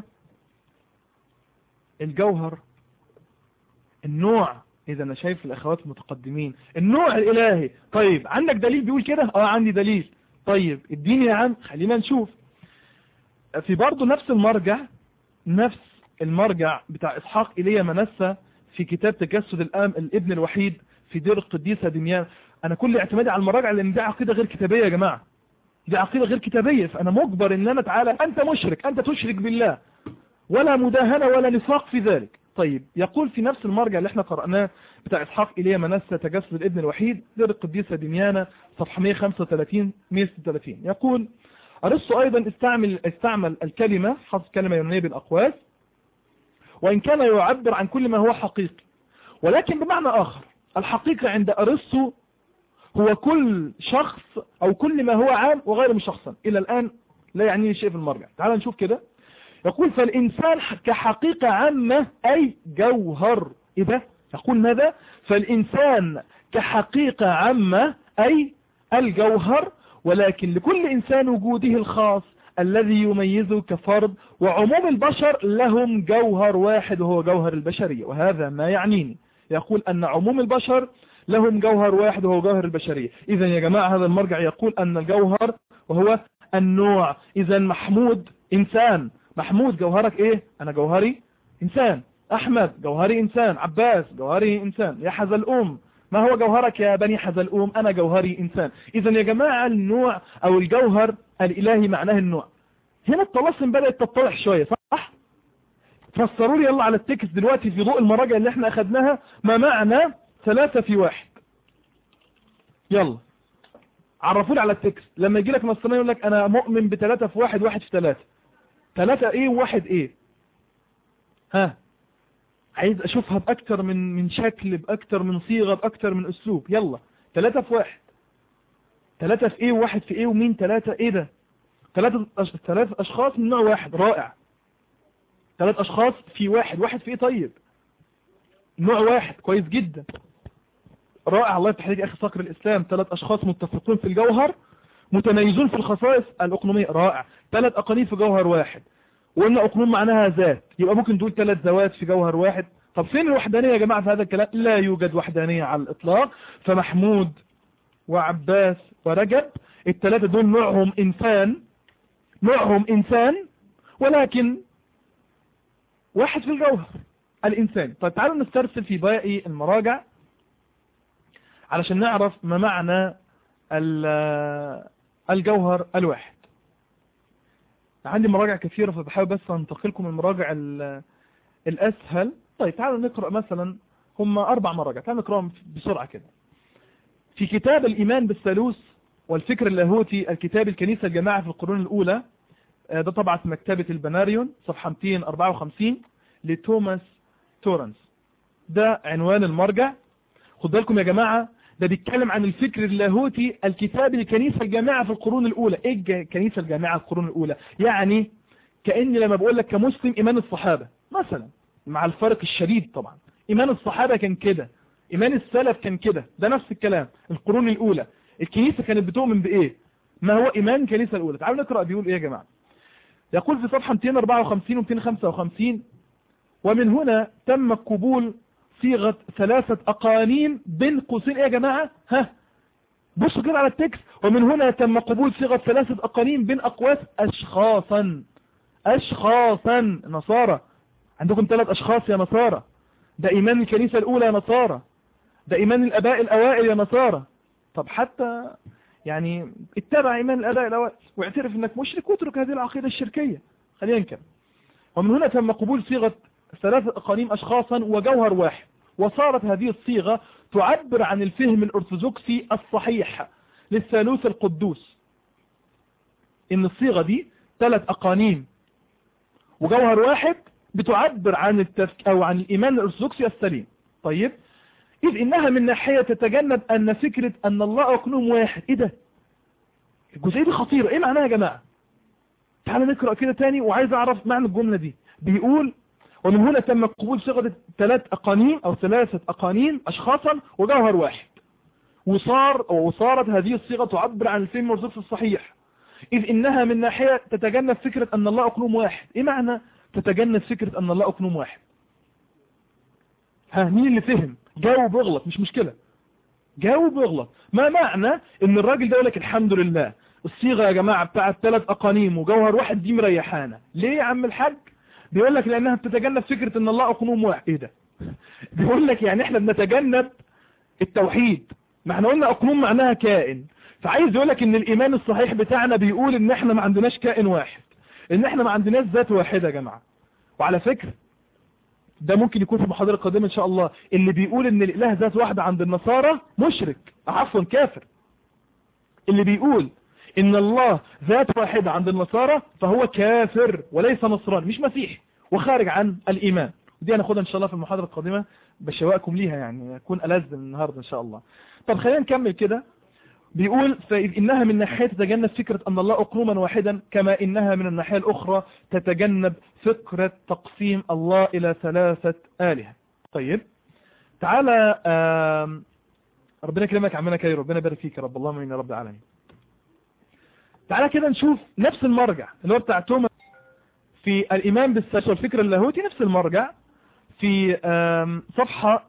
الجوهر النوع اذا انا شايف الاخوات المتقدمين النوع الالهي طيب عندك دليل بيقول كده اه عندي دليل طيب اديني يا عم خلينا نشوف في برضه نفس المرجع نفس المرجع بتاع اسحاق ايليا منسى في كتاب تجسد الام الابن الوحيد في دير القديسة دميان انا كل اعتمادي على المراجع لان دي عقيدة غير كتابية يا جماعة دي عقيدة غير كتابية فانا مجبر ان انا تعالى انت مشرك انت تشرك بالله ولا مداهنة ولا نفاق في ذلك طيب يقول في نفس المرجع اللي احنا قرأناه بتاع إسحاق إليه منسى تجسد الابن الوحيد سير القديسة دميانة صفحة 135 136 يقول أرسطو أيضا استعمل, استعمل الكلمة حصل كلمة يونانية بالأقواس وإن كان يعبر عن كل ما هو حقيقي ولكن بمعنى آخر الحقيقة عند أرسطو هو كل شخص أو كل ما هو عام وغير مشخصا إلى الآن لا يعني شيء في المرجع تعال نشوف كده يقول فالإنسان كحقيقة عامة أي جوهر إذا يقول ماذا فالإنسان كحقيقة عامة أي الجوهر ولكن لكل إنسان وجوده الخاص الذي يميزه كفرد وعموم البشر لهم جوهر واحد وهو جوهر البشرية وهذا ما يعنيني يقول أن عموم البشر لهم جوهر واحد وهو جوهر البشرية إذا يا جماعة هذا المرجع يقول أن الجوهر وهو النوع إذا محمود إنسان محمود جوهرك إيه أنا جوهري إنسان أحمد جوهري إنسان عباس جوهري إنسان يا حزلؤم ما هو جوهرك يا بني حزلؤم أنا جوهري إنسان إذا يا جماعة النوع أو الجوهر الإلهي معناه النوع هنا الطلاسم بدأت تتضح شوية صح فسروا لي يلا على التكست دلوقتي في ضوء المراجع اللي احنا أخذناها ما معنى ثلاثة في واحد يلا عرفوا لي على التكست لما يجي لك نصراني يقول لك أنا مؤمن بثلاثة في واحد واحد في ثلاثة ثلاثة ايه وواحد ايه ها عايز اشوفها باكتر من من شكل باكتر من صيغة باكتر من اسلوب يلا ثلاثة في واحد ثلاثة في ايه وواحد في ايه ومين ثلاثة ايه ده ثلاثة أش... ثلاث اشخاص من نوع واحد رائع ثلاث اشخاص في واحد واحد في ايه طيب نوع واحد كويس جدا رائع الله يفتح عليك اخي صقر الاسلام ثلاث اشخاص متفقون في الجوهر متميزون في الخصائص الاقنومية رائع ثلاث اقانيم في جوهر واحد وقلنا اقنوم معناها ذات يبقى ممكن تقول ثلاث ذوات في جوهر واحد طب فين الوحدانية يا جماعة في هذا الكلام لا يوجد وحدانية على الاطلاق فمحمود وعباس ورجب الثلاثة دول نوعهم انسان نوعهم انسان ولكن واحد في الجوهر الانسان طيب تعالوا نسترسل في باقي المراجع علشان نعرف ما معنى الجوهر الواحد عندي مراجع كثيرة فبحاول بس انتقلكم المراجع الأسهل طيب تعالوا نقرأ مثلا هم أربع مراجع تعالوا نقرأهم بسرعة كده في كتاب الإيمان بالثالوث والفكر اللاهوتي الكتاب الكنيسة الجماعة في القرون الأولى ده طبعة مكتبة البناريون صفحة 254 لتوماس تورنس ده عنوان المرجع خد بالكم يا جماعة ده بيتكلم عن الفكر اللاهوتي الكتاب الكنيسة الجامعة في القرون الأولى إيه الكنيسة الجامعة في القرون الأولى يعني كأني لما بقول لك كمسلم إيمان الصحابة مثلا مع الفرق الشديد طبعا إيمان الصحابة كان كده إيمان السلف كان كده ده نفس الكلام القرون الأولى الكنيسة كانت بتؤمن بإيه ما هو إيمان الكنيسة الأولى تعالوا نقرأ بيقول إيه يا جماعة يقول في صفحة 254 و 255 ومن هنا تم قبول صيغة ثلاثة أقانيم بين قوسين ايه يا جماعة ها بصوا كده على التكست ومن هنا تم قبول صيغة ثلاثة أقانيم بين أقواس أشخاصا أشخاصا نصارى عندكم ثلاث أشخاص يا نصارى ده إيمان الكنيسة الأولى يا نصارى ده إيمان الأباء الأوائل يا نصارى طب حتى يعني اتبع إيمان الأباء الأوائل واعترف أنك مشرك واترك هذه العقيدة الشركية خلينا نكمل ومن هنا تم قبول صيغة ثلاثة أقانيم أشخاصا وجوهر واحد وصارت هذه الصيغة تعبر عن الفهم الأرثوذكسي الصحيح للثالوث القدوس إن الصيغة دي ثلاث أقانيم وجوهر واحد بتعبر عن التفك أو عن الإيمان الأرثوذكسي السليم طيب إذ إنها من ناحية تتجنب أن فكرة أن الله أقنوم واحد إيه ده الجزئية دي خطيرة إيه معناها يا جماعة تعالوا نقرأ كده تاني وعايز أعرف معنى الجملة دي بيقول ومن هنا تم قبول صيغة ثلاث أقانيم أو ثلاثة أقانيم أشخاصا وجوهر واحد وصار وصارت هذه الصيغة تعبر عن الفهم الرصف الصحيح إذ إنها من ناحية تتجنب فكرة أن الله أقنوم واحد إيه معنى تتجنب فكرة أن الله أقنوم واحد ها مين اللي فهم جاوب واغلط مش مشكلة جاوب واغلط ما معنى ان الراجل ده يقول لك الحمد لله الصيغة يا جماعة بتاعت ثلاث أقانيم وجوهر واحد دي مريحانا ليه يا عم الحاج بيقول لك لأنها بتتجنب فكرة ان الله أقنوم واحد ايه ده بيقول لك يعني احنا بنتجنب التوحيد ما احنا قلنا أقنوم معناها كائن فعايز يقول لك ان الإيمان الصحيح بتاعنا بيقول ان احنا ما عندناش كائن واحد ان احنا ما عندناش ذات واحدة يا جماعة وعلى فكرة ده ممكن يكون في المحاضرة القادمة ان شاء الله اللي بيقول ان الاله ذات واحدة عند النصارى مشرك عفوا كافر اللي بيقول ان الله ذات واحدة عند النصارى فهو كافر وليس نصراني مش مسيحي وخارج عن الايمان ودي هناخدها ان شاء الله في المحاضرة القادمة بشواقكم ليها يعني يكون ألذ من النهاردة ان شاء الله طب خلينا نكمل كده بيقول فإذ إنها من ناحية تتجنب فكرة أن الله أقلوما واحدا كما إنها من الناحية الأخرى تتجنب فكرة تقسيم الله إلى ثلاثة آلهة طيب تعالى آم، ربنا يكرمك عمنا كريم ربنا يبارك فيك يا رب اللهم امين يا رب العالمين تعالى كده نشوف نفس المرجع اللي هو بتاع توما في الإيمان بالسلسل والفكر اللاهوتي نفس المرجع في آم، صفحة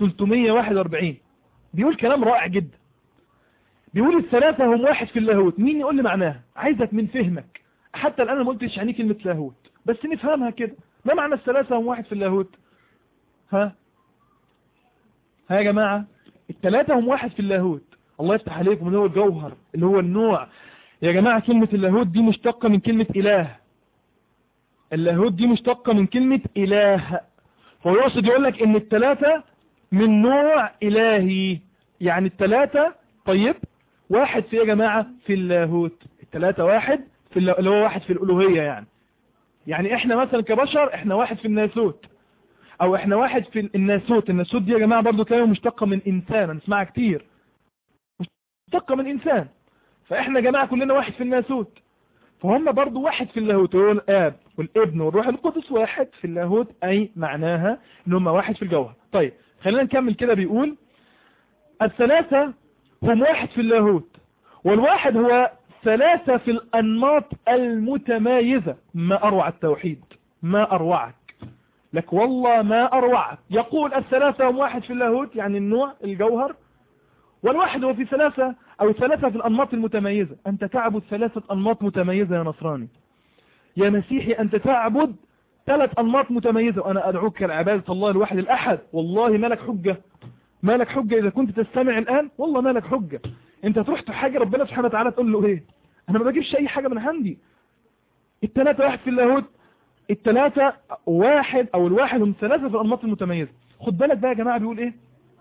341 بيقول كلام رائع جدا بيقول الثلاثة هم واحد في اللاهوت مين يقول لي معناها عايزك من فهمك حتى الآن أنا ما قلتش يعني كلمة لاهوت بس نفهمها كده ما معنى الثلاثة هم واحد في اللاهوت ها ها يا جماعة الثلاثة هم واحد في اللاهوت الله يفتح عليكم اللي هو الجوهر اللي هو النوع يا جماعة كلمة اللاهوت دي مشتقة من كلمة إله اللاهوت دي مشتقة من كلمة إله فهو يقصد يقول لك إن الثلاثة من نوع إلهي يعني الثلاثة طيب واحد في يا جماعة في اللاهوت الثلاثة واحد في الل- اللي هو واحد في الألوهية يعني يعني احنا مثلا كبشر احنا واحد في الناسوت او احنا واحد في الناسوت الناسوت دي يا جماعة برضو كلمة مشتقة من انسان هنسمعها كتير مشتقة من انسان فاحنا يا جماعة كلنا واحد في الناسوت فهم برضو واحد في اللاهوت هو الاب والابن والروح القدس واحد في اللاهوت اي معناها ان هم واحد في الجوهر طيب خلينا نكمل كده بيقول الثلاثة هم واحد في اللاهوت والواحد هو ثلاثة في الأنماط المتمايزة ما أروع التوحيد ما أروعك لك والله ما أروعك يقول الثلاثة هم واحد في اللاهوت يعني النوع الجوهر والواحد هو في ثلاثة أو ثلاثة في الأنماط المتميزة أنت تعبد ثلاثة أنماط متميزة يا نصراني يا مسيحي أنت تعبد ثلاث أنماط متميزة وأنا أدعوك لعبادة الله الواحد الأحد والله ما لك حجة ما لك حجة إذا كنت تستمع الآن والله ما لك حجة أنت تروح تحاجة ربنا سبحانه وتعالى تقول له إيه أنا ما بجيبش أي حاجة من عندي الثلاثة واحد في اللاهوت الثلاثة واحد أو الواحد هم ثلاثة في الأنماط المتميزة خد بالك بقى يا جماعة بيقول إيه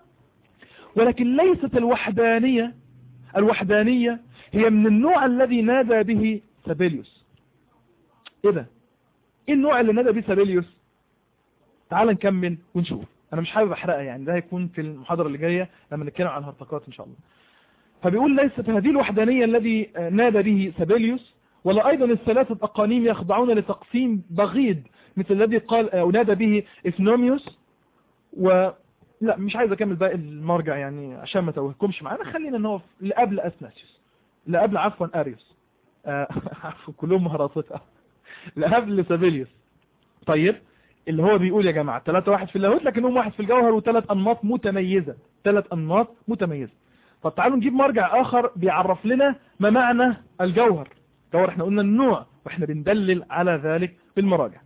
ولكن ليست الوحدانية الوحدانية هي من النوع الذي نادى به سابيليوس ايه ده ايه النوع اللي نادى به سابيليوس تعال نكمل ونشوف انا مش حابب احرقها يعني ده هيكون في المحاضرة اللي جاية لما نتكلم عن الهرطقات ان شاء الله فبيقول ليست هذه الوحدانية الذي نادى به سابيليوس ولا ايضا الثلاثة اقانيم يخضعون لتقسيم بغيض مثل الذي قال او نادى به اثنوميوس و لا مش عايز اكمل باقي المرجع يعني عشان ما توهكمش معانا خلينا ان هو اللي قبل اثناسيوس اللي قبل عفوا اريوس آه، عفوا كلهم مهرطات اللي قبل سابيليوس طيب اللي هو بيقول يا جماعة ثلاثة واحد في اللاهوت لكنهم واحد في الجوهر وثلاث انماط متميزة ثلاث انماط متميزة طب تعالوا نجيب مرجع اخر بيعرف لنا ما معنى الجوهر الجوهر احنا قلنا النوع واحنا بندلل على ذلك بالمراجع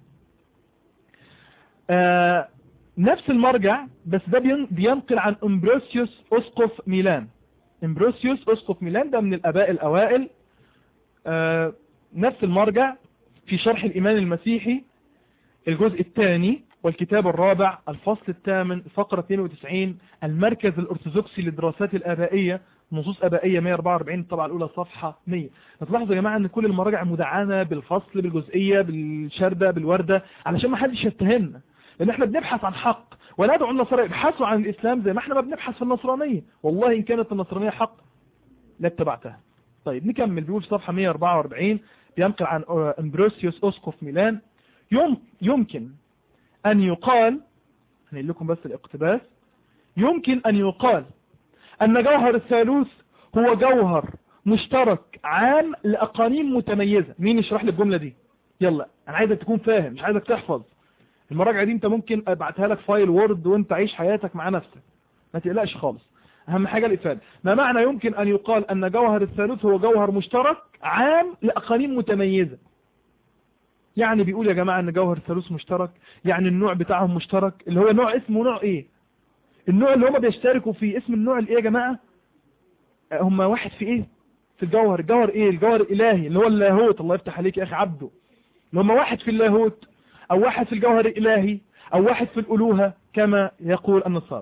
آه نفس المرجع بس ده بين- بينقل عن امبروسيوس اسقف ميلان امبروسيوس اسقف ميلان ده من الاباء الاوائل آه نفس المرجع في شرح الايمان المسيحي الجزء الثاني والكتاب الرابع الفصل الثامن فقرة 92 المركز الارثوذكسي للدراسات الابائية نصوص ابائية 144 الطبعة الاولى صفحة 100 هتلاحظوا يا جماعة ان كل المراجع مدعمة بالفصل بالجزئية بالشردة بالوردة علشان ما حدش يتهمنا لان احنا بنبحث عن حق وندعو النصارى يبحثوا عن الاسلام زي ما احنا ما بنبحث في النصرانية والله ان كانت النصرانية حق لاتبعتها طيب نكمل بيقول في صفحة 144 بينقل عن آه، امبروسيوس اسقف ميلان يم يمكن ان يقال هنقول لكم بس الاقتباس يمكن ان يقال ان جوهر الثالوث هو جوهر مشترك عام لاقانيم متميزة مين يشرح لي الجملة دي يلا انا عايزك تكون فاهم مش عايزك تحفظ المراجعة دي انت ممكن ابعتها لك فايل وورد وانت عيش حياتك مع نفسك ما تقلقش خالص اهم حاجة الافادة ما معنى يمكن ان يقال ان جوهر الثالوث هو جوهر مشترك عام لاقانيم متميزة يعني بيقول يا جماعة ان جوهر الثالوث مشترك يعني النوع بتاعهم مشترك اللي هو نوع اسمه نوع ايه النوع اللي هم بيشتركوا فيه اسم النوع الايه يا جماعة آه، هم واحد في ايه في الجوهر الجوهر ايه الجوهر الالهي اللي هو اللاهوت الله يفتح عليك يا اخي عبده اللي هم واحد في اللاهوت او واحد في الجوهر الالهي او واحد في الالوهة كما يقول النصارى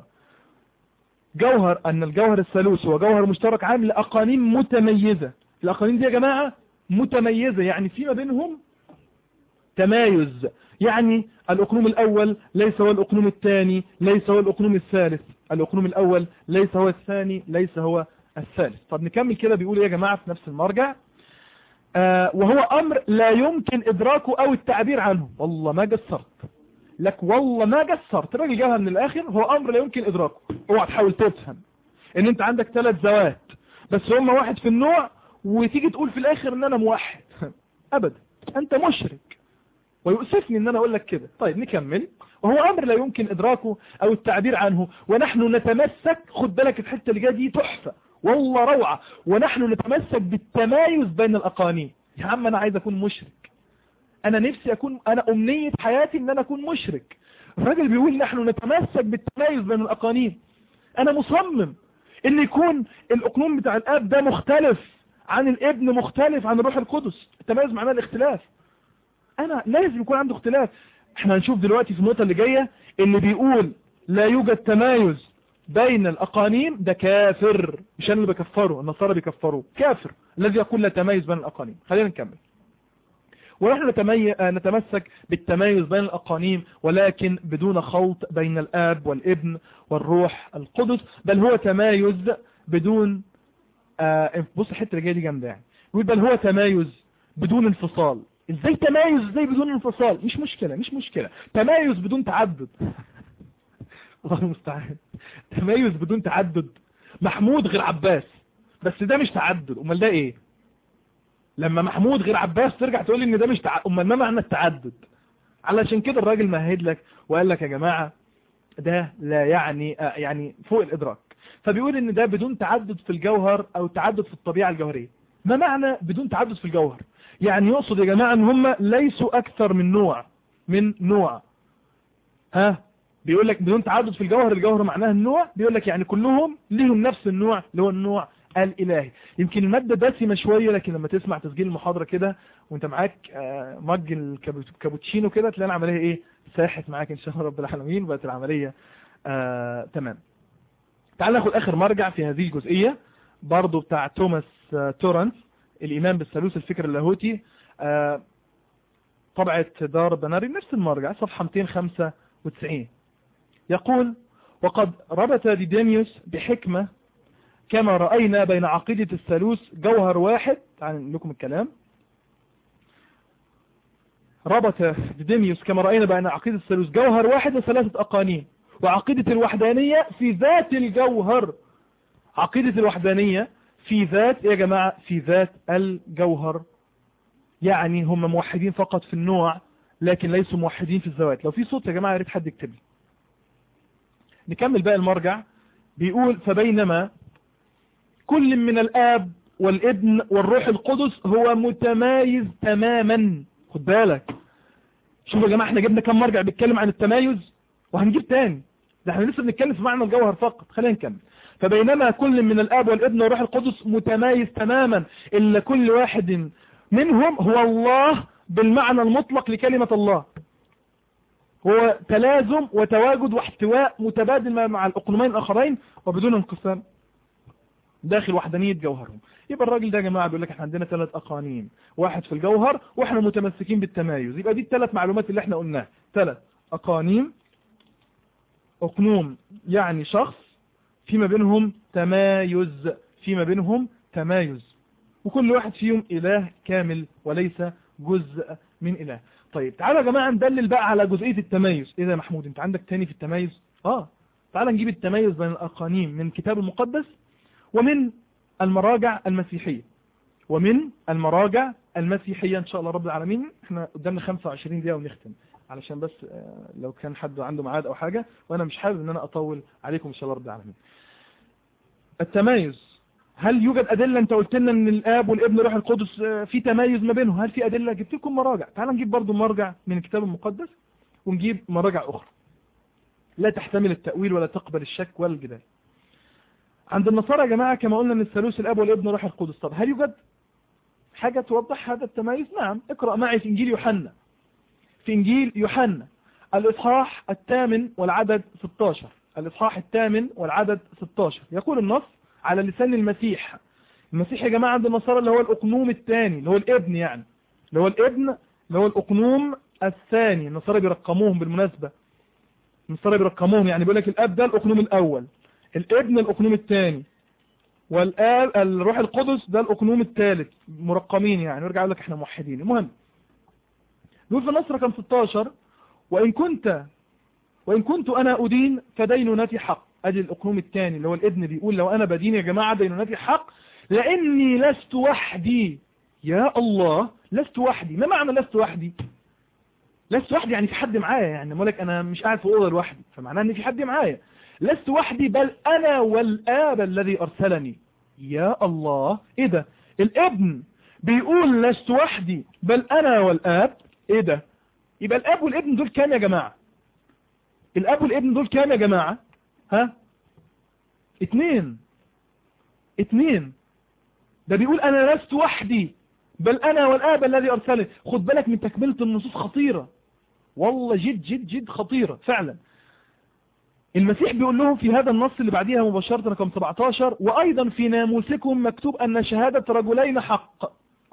جوهر ان الجوهر الثالوث هو جوهر مشترك عام لاقانيم متميزة الاقانيم دي يا جماعة متميزة يعني فيما بينهم تمايز يعني الأقنوم الأول ليس هو الأقنوم الثاني ليس هو الأقنوم الثالث الأقنوم الأول ليس هو الثاني ليس هو الثالث طب نكمل كده بيقول يا جماعة في نفس المرجع آه وهو أمر لا يمكن إدراكه أو التعبير عنه والله ما قصرت لك والله ما قصرت الراجل جابها من الآخر هو أمر لا يمكن إدراكه اوعى تحاول تفهم إن أنت عندك ثلاث ذوات بس هم واحد في النوع وتيجي تقول في الآخر إن أنا موحد أبدا أنت مشرك ويؤسفني ان انا اقول لك كده طيب نكمل وهو امر لا يمكن ادراكه او التعبير عنه ونحن نتمسك خد بالك الحته اللي جايه دي تحفه والله روعه ونحن نتمسك بالتمايز بين الاقانيم يا عم انا عايز اكون مشرك انا نفسي اكون انا امنيه حياتي ان انا اكون مشرك الراجل بيقول نحن نتمسك بالتمايز بين الاقانيم انا مصمم ان يكون الاقنوم بتاع الاب ده مختلف عن الابن مختلف عن الروح القدس التمايز معناه الاختلاف انا لازم يكون عنده اختلاف احنا هنشوف دلوقتي في النقطة اللي جاية اللي بيقول لا يوجد تمايز بين الاقانيم ده كافر مش انا اللي بكفره النصارى بيكفروه كافر الذي يقول لا تمايز بين الاقانيم خلينا نكمل ونحن نتمي... نتمسك بالتمايز بين الأقانيم ولكن بدون خلط بين الآب والابن والروح القدس بل هو تمايز بدون آه بص الحتة اللي جاية دي جامدة يعني يقول بل هو تمايز بدون انفصال ازاي تمايز ازاي بدون انفصال مش مشكلة مش مشكلة تمايز بدون تعدد الله المستعان تمايز بدون تعدد محمود غير عباس بس ده مش تعدد امال ده ايه لما محمود غير عباس ترجع تقول لي ان ده مش تعدد امال ما معنى التعدد علشان كده الراجل مهد لك وقال لك يا جماعة ده لا يعني آه يعني فوق الادراك فبيقول ان ده بدون تعدد في الجوهر او تعدد في الطبيعة الجوهرية ما معنى بدون تعدد في الجوهر يعني يقصد يا جماعة ان هم ليسوا اكثر من نوع من نوع ها بيقول لك بدون تعدد في الجوهر الجوهر معناه النوع بيقول لك يعني كلهم ليهم نفس النوع اللي هو النوع الالهي يمكن المادة دسمة شوية لكن لما تسمع تسجيل المحاضرة كده وانت معاك مج الكابوتشينو كده تلاقي العملية ايه ساحت معاك ان شاء الله رب العالمين بقت العملية آه تمام تعال ناخد اخر مرجع في هذه الجزئية برضو بتاع توماس آه تورنس الإيمان بالثالوث الفكر اللاهوتي آه طبعة دار بناري نفس المرجع صفحة 295 يقول وقد ربط ديديميوس بحكمة كما رأينا بين عقيدة الثالوث جوهر واحد تعالوا لكم الكلام ربط ديديميوس كما رأينا بين عقيدة الثالوث جوهر واحد وثلاثة أقانيم وعقيدة الوحدانية في ذات الجوهر عقيدة الوحدانية في ذات يا جماعة في ذات الجوهر يعني هم موحدين فقط في النوع لكن ليسوا موحدين في الذوات لو في صوت يا جماعة يا ريت حد يكتب لي نكمل بقى المرجع بيقول فبينما كل من الآب والابن والروح القدس هو متمايز تماما خد بالك شوف يا جماعة احنا جبنا كم مرجع بيتكلم عن التمايز وهنجيب تاني ده احنا لسه بنتكلم في معنى الجوهر فقط خلينا نكمل فبينما كل من الآب والابن والروح القدس متمايز تماما إلا كل واحد منهم هو الله بالمعنى المطلق لكلمة الله هو تلازم وتواجد واحتواء متبادل مع الأقلومين الآخرين وبدون انقسام داخل وحدانية جوهرهم يبقى الراجل ده يا جماعة بيقول لك احنا عندنا ثلاث أقانيم واحد في الجوهر واحنا متمسكين بالتمايز يبقى دي الثلاث معلومات اللي احنا قلناها ثلاث أقانيم أقنوم يعني شخص فيما بينهم تمايز فيما بينهم تمايز وكل واحد فيهم إله كامل وليس جزء من إله طيب تعالوا يا جماعة ندلل بقى على جزئية التمايز إيه ده يا محمود انت عندك تاني في التمايز آه تعال نجيب التمايز بين الأقانيم من الكتاب المقدس ومن المراجع المسيحية ومن المراجع المسيحية إن شاء الله رب العالمين احنا قدامنا 25 دقيقة ونختم علشان بس لو كان حد عنده ميعاد أو حاجة وأنا مش حابب إن أنا أطول عليكم إن شاء الله رب العالمين التمايز هل يوجد أدلة أنت قلت لنا أن الآب والابن روح القدس في تمايز ما بينهم هل في أدلة جبت لكم مراجع تعال نجيب برضو مرجع من الكتاب المقدس ونجيب مراجع أخرى لا تحتمل التأويل ولا تقبل الشك ولا الجدال عند النصارى يا جماعة كما قلنا أن الثالوث الآب والابن روح القدس طب هل يوجد حاجة توضح هذا التمايز نعم اقرأ معي في إنجيل يوحنا في إنجيل يوحنا الإصحاح الثامن والعدد 16 الإصحاح الثامن والعدد 16 يقول النص على لسان المسيح المسيح يا جماعة عند النصارى اللي هو الأقنوم الثاني اللي هو الابن يعني اللي هو الابن اللي هو الأقنوم الثاني النصارى بيرقموهم بالمناسبة النصارى بيرقموهم يعني بيقول لك الأب ده الأقنوم الأول الابن الأقنوم الثاني والآب الروح القدس ده الأقنوم الثالث مرقمين يعني ورجع يقول لك احنا موحدين المهم يقول في النص رقم 16 وإن كنت وإن كنت أنا أدين فدينونتي حق أدي الأقنوم الثاني اللي هو الابن بيقول لو أنا بدين يا جماعة دينونتي حق لأني لست وحدي يا الله لست وحدي ما معنى لست وحدي لست وحدي يعني في حد معايا يعني مالك أنا مش قاعد في أوضة لوحدي فمعناه أن في حد معايا لست وحدي بل أنا والآب الذي أرسلني يا الله إيه ده الابن بيقول لست وحدي بل أنا والآب إيه ده يبقى الاب والابن دول كام يا جماعة الاب والابن دول كام يا جماعة ها اتنين اتنين ده بيقول انا لست وحدي بل انا والاب الذي ارسلني خد بالك من تكملة النصوص خطيرة والله جد جد جد خطيرة فعلا المسيح بيقول لهم في هذا النص اللي بعديها مباشرة رقم 17 وايضا في ناموسكم مكتوب ان شهادة رجلين حق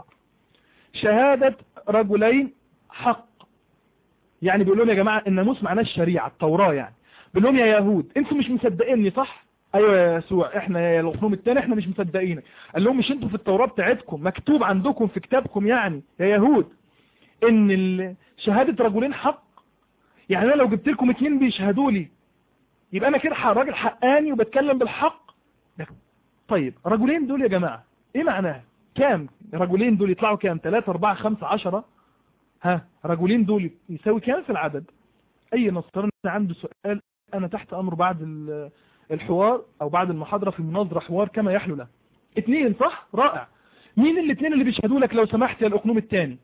شهادة رجلين حق يعني بيقول لهم يا جماعة الناموس معناه الشريعة التوراة يعني بيقول لهم يا يهود انتوا مش مصدقيني صح ايوه يا يسوع احنا يا الاقنوم الثاني احنا مش مصدقينك قال لهم مش انتوا في التوراة بتاعتكم مكتوب عندكم في كتابكم يعني يا يهود ان شهادة رجلين حق يعني انا لو جبت لكم اتنين بيشهدوا لي يبقى انا كده راجل حقاني وبتكلم بالحق طيب رجلين دول يا جماعة ايه معناها كام رجلين دول يطلعوا كام 3 4 5 10 ها رجلين دول يساوي كام في العدد اي نصراني عنده سؤال انا تحت امره بعد الحوار او بعد المحاضرة في المناظرة حوار كما يحلو له اتنين صح رائع مين الاثنين اللي بيشهدوا لك لو سمحت يا الاقنوم الثاني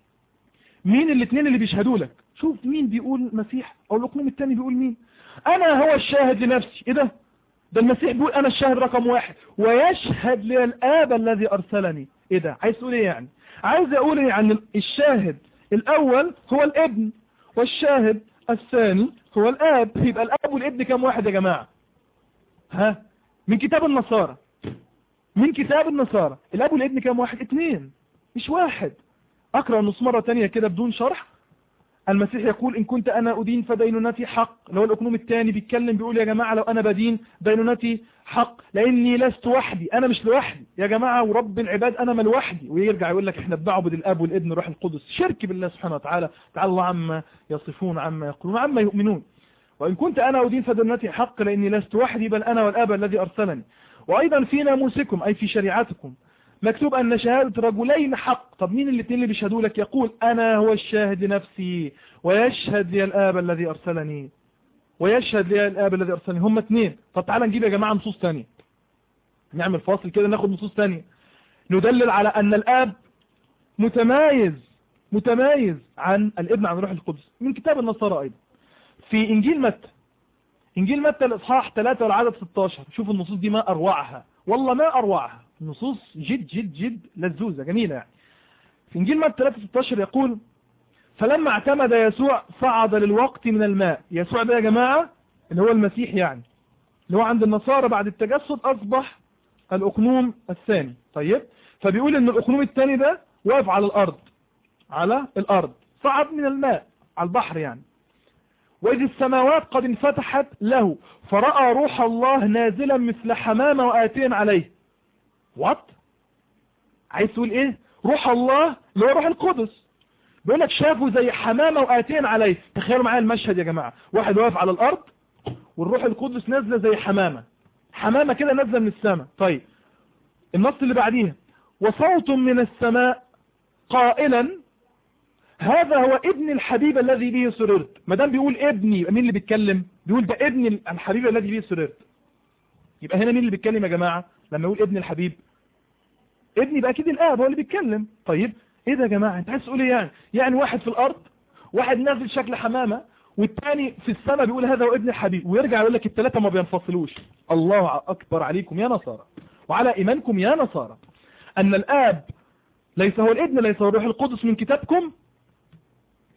مين الاثنين اللي بيشهدوا لك شوف مين بيقول مسيح او الاقنوم الثاني بيقول مين انا هو الشاهد لنفسي ايه ده ده المسيح بيقول انا الشاهد رقم واحد ويشهد لي الاب الذي ارسلني ايه ده عايز تقول ايه يعني عايز اقول ايه عن الشاهد الاول هو الابن والشاهد الثاني هو الاب يبقى الاب والابن كم واحد يا جماعة ها من كتاب النصارى من كتاب النصارى الاب والابن كم واحد اتنين مش واحد اقرأ النص مرة تانية كده بدون شرح المسيح يقول إن كنت أنا أدين فدينونتي حق لو الأقنوم الثاني بيتكلم بيقول يا جماعة لو أنا بدين دينونتي حق لأني لست وحدي أنا مش لوحدي يا جماعة ورب العباد أنا ما لوحدي ويرجع يقول لك إحنا بنعبد الأب والابن روح القدس شرك بالله سبحانه وتعالى تعالى الله عما يصفون عما يقولون عما يؤمنون وإن كنت أنا أدين فدينونتي حق لأني لست وحدي بل أنا والآب الذي أرسلني وأيضا في ناموسكم أي في شريعتكم مكتوب أن شهادة رجلين حق طب مين الاثنين اللي بيشهدوا لك يقول أنا هو الشاهد لنفسي ويشهد لي الآب الذي أرسلني ويشهد لي الآب الذي أرسلني هم اثنين طب تعالى نجيب يا جماعة نصوص تانية نعمل فاصل كده ناخد نصوص تانية ندلل على أن الآب متمايز متمايز عن الابن عن روح القدس من كتاب النصارى أيضا في إنجيل متى إنجيل متى الإصحاح 3 والعدد 16 شوفوا النصوص دي ما أروعها والله ما أروعها نصوص جد جد جد لذوذة جميلة يعني في إنجيل متى 3 16 يقول فلما اعتمد يسوع صعد للوقت من الماء يسوع ده يا جماعة اللي هو المسيح يعني اللي هو عند النصارى بعد التجسد أصبح الأقنوم الثاني طيب فبيقول ان الأقنوم الثاني ده واقف على الأرض على الأرض صعد من الماء على البحر يعني وإذ السماوات قد انفتحت له فرأى روح الله نازلا مثل حمامة وآتيا عليه وات عايز تقول ايه روح الله اللي هو روح القدس بيقول لك شافوا زي حمامة وآتين عليه تخيلوا معايا المشهد يا جماعة واحد واقف على الأرض والروح القدس نازلة زي حمامة حمامة كده نازلة من السماء طيب النص اللي بعديها وصوت من السماء قائلا هذا هو ابن الحبيب الذي به سررت ما دام بيقول ابني مين اللي بيتكلم بيقول ده ابن الحبيب الذي به سررت يبقى هنا مين اللي بيتكلم يا جماعة لما يقول ابن الحبيب ابني بقى اكيد الاب هو اللي بيتكلم طيب ايه ده يا جماعة انت عايز تقول ايه يعني يعني واحد في الارض واحد نازل شكل حمامة والتاني في السماء بيقول هذا هو ابن الحبيب ويرجع يقول لك الثلاثه ما بينفصلوش الله اكبر عليكم يا نصارى وعلى ايمانكم يا نصارى ان الاب ليس هو الابن ليس هو الروح القدس من كتابكم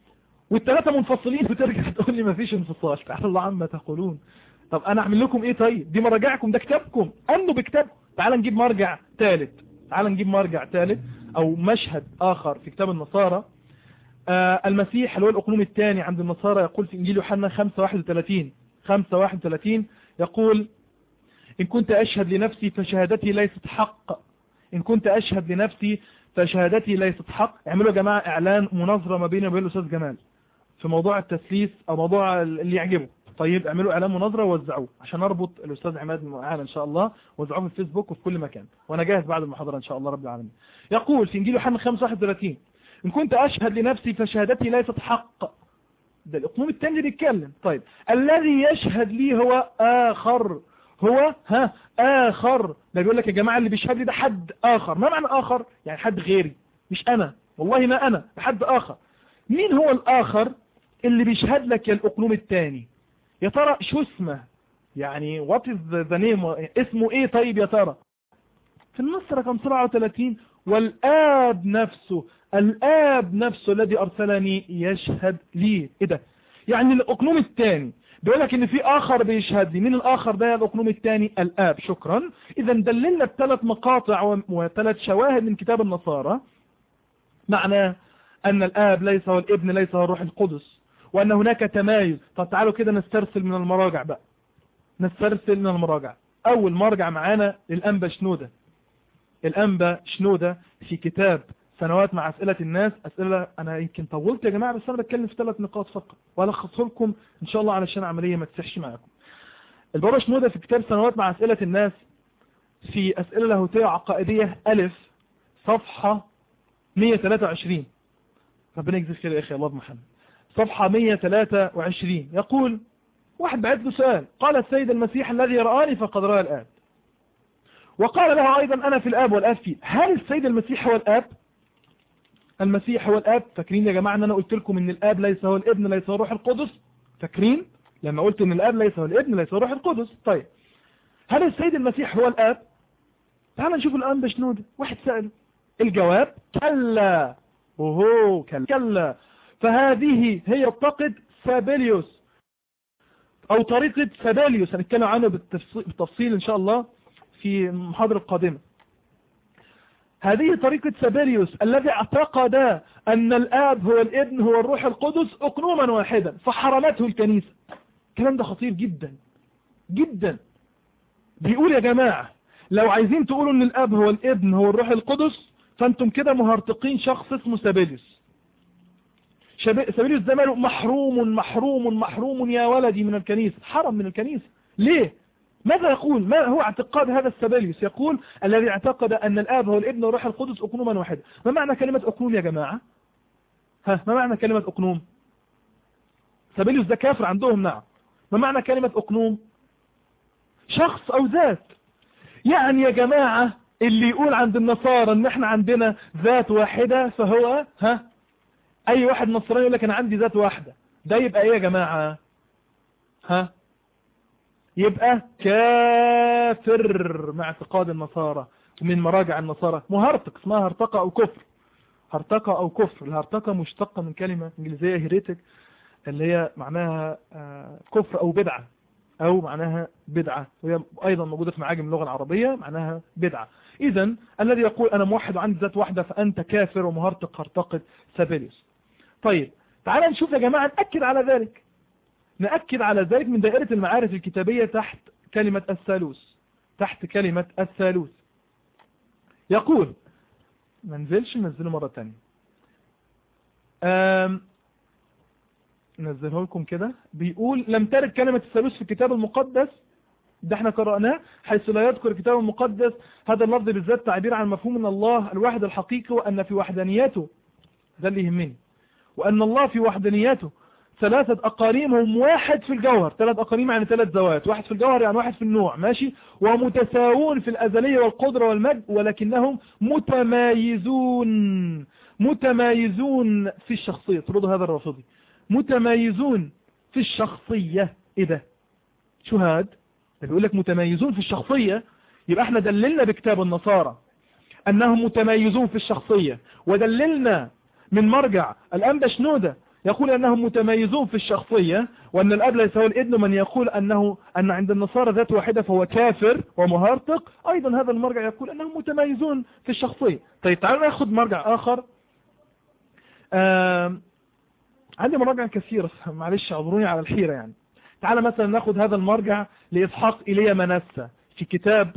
والثلاثة منفصلين وترجع تقول لي مفيش انفصال تعالى الله عما تقولون طب انا اعمل لكم ايه طيب دي مراجعكم ده كتابكم انه بكتابكم تعال نجيب مرجع ثالث تعال نجيب مرجع ثالث او مشهد اخر في كتاب النصارى آه المسيح اللي هو الاقلوم الثاني عند النصارى يقول في انجيل يوحنا 5 31 5 31 يقول ان كنت اشهد لنفسي فشهادتي ليست حق ان كنت اشهد لنفسي فشهادتي ليست حق اعملوا يا جماعه اعلان مناظره ما بيني وبين الاستاذ جمال في موضوع التسليس او موضوع اللي يعجبه طيب اعملوا اعلان مناظره ووزعوه عشان اربط الاستاذ عماد معانا ان شاء الله وزعوه في الفيسبوك وفي كل مكان وانا جاهز بعد المحاضره ان شاء الله رب العالمين يقول في انجيل يوحنا 5 31 ان كنت اشهد لنفسي فشهادتي ليست حق ده الاقلوم الثاني اللي بيتكلم طيب الذي يشهد لي هو اخر هو ها اخر ده بيقول لك يا جماعه اللي بيشهد لي ده حد اخر ما معنى اخر يعني حد غيري مش انا والله ما انا ده حد اخر مين هو الاخر اللي بيشهد لك يا الاقلوم الثاني يا ترى شو اسمه يعني وات از ذا نيم اسمه ايه طيب يا ترى في النص رقم 37 والاب نفسه الاب نفسه الذي ارسلني يشهد لي ايه ده يعني الاقلوم الثاني بيقول لك ان في اخر بيشهد لي مين الاخر ده الاقلوم الثاني الاب شكرا اذا دللنا بثلاث مقاطع وثلاث شواهد من كتاب النصارى معنى ان الاب ليس هو الابن ليس هو الروح القدس وان هناك تمايز طب تعالوا كده نسترسل من المراجع بقى نسترسل من المراجع اول مرجع معانا للانبا شنودة الانبا شنودة في كتاب سنوات مع اسئلة الناس اسئلة انا يمكن طولت يا جماعة بس انا بتكلم في ثلاث نقاط فقط والخصه لكم ان شاء الله علشان عملية ما تسحش معاكم البابا شنودة في كتاب سنوات مع اسئلة الناس في اسئلة لاهوتية عقائدية الف صفحة 123 ربنا يجزيك خير يا اخي الله محمد صفحة 123 يقول واحد بعث له سؤال قال السيد المسيح الذي رآني فقد رأى الآب وقال له أيضا أنا في الآب والآب فيه هل السيد المسيح هو الآب المسيح هو الآب فاكرين يا جماعة أن أنا قلت لكم أن الآب ليس هو الابن ليس هو روح القدس فاكرين لما قلت أن الآب ليس هو الابن ليس هو روح القدس طيب هل السيد المسيح هو الآب تعال نشوف الآن بشنود واحد سأل الجواب كلا وهو كلا كلا فهذه هي معتقد سابيليوس او طريقة سابيليوس هنتكلم عنه بالتفصيل ان شاء الله في المحاضرة القادمة هذه طريقة سابيليوس الذي اعتقد ان الاب هو الابن هو الروح القدس اقنوما واحدا فحرمته الكنيسة الكلام ده خطير جدا جدا بيقول يا جماعة لو عايزين تقولوا ان الاب هو الابن هو الروح القدس فانتم كده مهرطقين شخص اسمه سابيليوس سابيليوس ده ماله محروم محروم محروم يا ولدي من الكنيسة حرم من الكنيسة ليه ماذا يقول ما هو اعتقاد هذا السابيليوس يقول الذي اعتقد ان الاب هو الابن والروح القدس اقنوما واحدا ما معنى كلمة اقنوم يا جماعة ها ما معنى كلمة اقنوم سابيليوس ده كافر عندهم نعم ما معنى كلمة اقنوم شخص او ذات يعني يا جماعة اللي يقول عند النصارى ان احنا عندنا ذات واحدة فهو ها اي واحد نصراني يقول لك انا عندي ذات واحدة ده يبقى ايه يا جماعة ها يبقى كافر مع اعتقاد النصارى ومن مراجع النصارى مهرطق اسمها هرطقة او كفر هرطقة او كفر الهرطقة مشتقة من كلمة انجليزية هيريتك اللي هي معناها كفر او بدعة او معناها بدعة وهي ايضا موجودة في معاجم اللغة العربية معناها بدعة اذا الذي يقول انا موحد وعندي ذات واحدة فانت كافر ومهرطق هرطقة سابيليوس طيب تعالى نشوف يا جماعة نأكد على ذلك نأكد على ذلك من دائرة المعارف الكتابية تحت كلمة الثالوث تحت كلمة الثالوث يقول ما نزلش ننزله مرة تانية ننزله لكم كده بيقول لم ترد كلمة الثالوث في الكتاب المقدس ده احنا قرأناه حيث لا يذكر الكتاب المقدس هذا اللفظ بالذات تعبير عن مفهوم ان الله الواحد الحقيقي وان في وحدانيته ده اللي يهمني وان الله في وحدانيته ثلاثة أقاريم هم واحد في الجوهر ثلاث أقاريم يعني ثلاث ذوات واحد في الجوهر يعني واحد في النوع ماشي ومتساوون في الأزلية والقدرة والمجد ولكنهم متمايزون متمايزون في الشخصية ترد هذا الرافضي متمايزون في الشخصية إيه ده شو هاد بيقول لك متمايزون في الشخصية يبقى احنا دللنا بكتاب النصارى أنهم متمايزون في الشخصية ودللنا من مرجع الأنبا شنودة يقول أنهم متميزون في الشخصية وأن الأب ليس هو الابن من يقول أنه أن عند النصارى ذات واحدة فهو كافر ومهرطق أيضا هذا المرجع يقول أنهم متميزون في الشخصية طيب تعالوا ناخذ مرجع آخر آه عندي مراجع كثيرة معلش اعذروني على الحيرة يعني تعال مثلا ناخذ هذا المرجع لإسحاق إيليا منسى في كتاب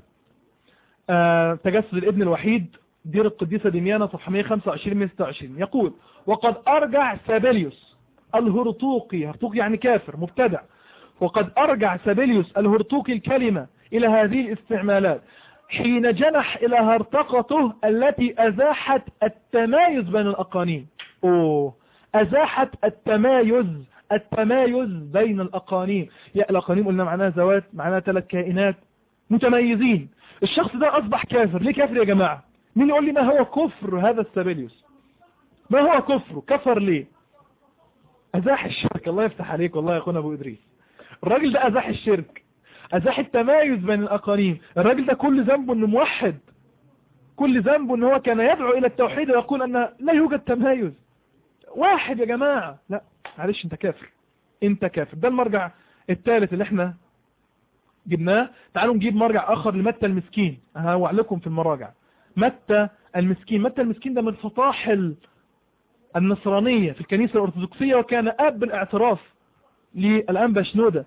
آه تجسد الابن الوحيد دير القديسة دميانة صفحة 125 126 يقول وقد أرجع سابيليوس الهرطوقي هرطوقي يعني كافر مبتدع وقد أرجع سابيليوس الهرطوقي الكلمة إلى هذه الاستعمالات حين جنح إلى هرطقته التي أزاحت التمايز بين الأقانيم أوه أزاحت التمايز التمايز بين الأقانيم يا الأقانيم قلنا معناها زوات معناها ثلاث كائنات متميزين الشخص ده أصبح كافر ليه كافر يا جماعة مين يقول لي ما هو كفر هذا السابيليوس ما هو كفره كفر ليه أزاح الشرك الله يفتح عليك والله يا أخونا أبو إدريس الراجل ده أزاح الشرك أزاح التمايز بين الأقانيم الراجل ده كل ذنبه أنه موحد كل ذنبه أنه هو كان يدعو إلى التوحيد ويقول أن لا يوجد تمايز واحد يا جماعة لا معلش انت كافر انت كافر ده المرجع الثالث اللي احنا جبناه تعالوا نجيب مرجع اخر لمتى المسكين هوع لكم في المراجع متى المسكين متى المسكين ده من فطاحل النصرانية في الكنيسة الأرثوذكسية وكان أب الاعتراف للأنبا شنودة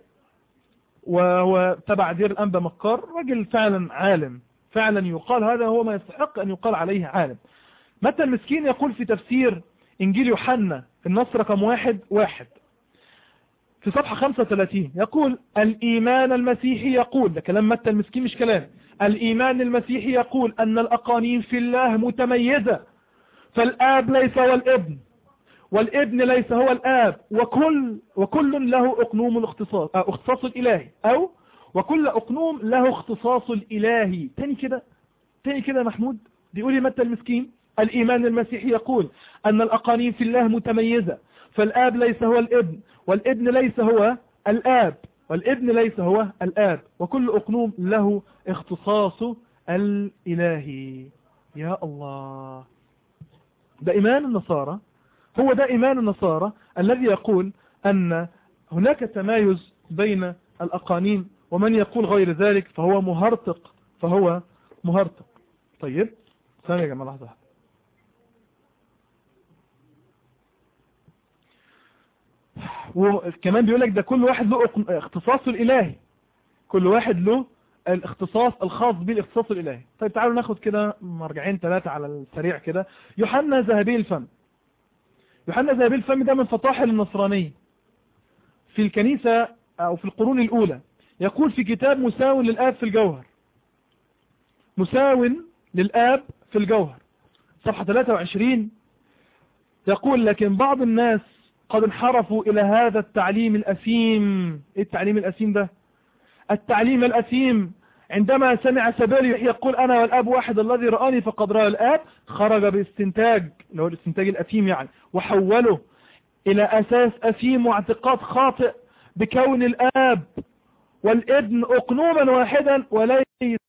وهو تبع دير الأنبا مكار رجل فعلا عالم فعلا يقال هذا هو ما يستحق أن يقال عليه عالم متى المسكين يقول في تفسير إنجيل يوحنا النص رقم واحد واحد في صفحة 35 يقول الإيمان المسيحي يقول ده كلام متى المسكين مش كلام الإيمان المسيحي يقول أن الأقانيم في الله متميزة فالآب ليس هو الابن والابن ليس هو الآب وكل وكل له أقنوم الاختصاص أو اختصاص الإلهي أو وكل أقنوم له اختصاص الإلهي تاني كده تاني كده محمود بيقول متى المسكين الإيمان المسيحي يقول أن الأقانيم في الله متميزة فالآب ليس هو الابن والابن ليس هو الآب والابن ليس هو الآب وكل أقنوم له اختصاص الإلهي يا الله ده إيمان النصارى هو ده إيمان النصارى الذي يقول أن هناك تمايز بين الأقانيم ومن يقول غير ذلك فهو مهرطق فهو مهرطق طيب ثانية يا جماعة لحظة وكمان بيقول لك ده كل واحد له اختصاصه الالهي كل واحد له الاختصاص الخاص به الاختصاص الالهي طيب تعالوا ناخد كده مرجعين ثلاثة على السريع كده يوحنا ذهبي الفم يوحنا ذهبي الفم ده من فطاحل النصرانية في الكنيسة او في القرون الاولى يقول في كتاب مساو للآب في الجوهر مساو للآب في الجوهر صفحة 23 يقول لكن بعض الناس قد انحرفوا إلى هذا التعليم الأثيم إيه التعليم الأثيم ده التعليم الأثيم عندما سمع سبالي يقول أنا والأب واحد الذي رآني فقد رأى الآب خرج باستنتاج اللي هو الاستنتاج الأثيم يعني وحوله إلى أساس أثيم واعتقاد خاطئ بكون الآب والابن أقنوما واحدا وليس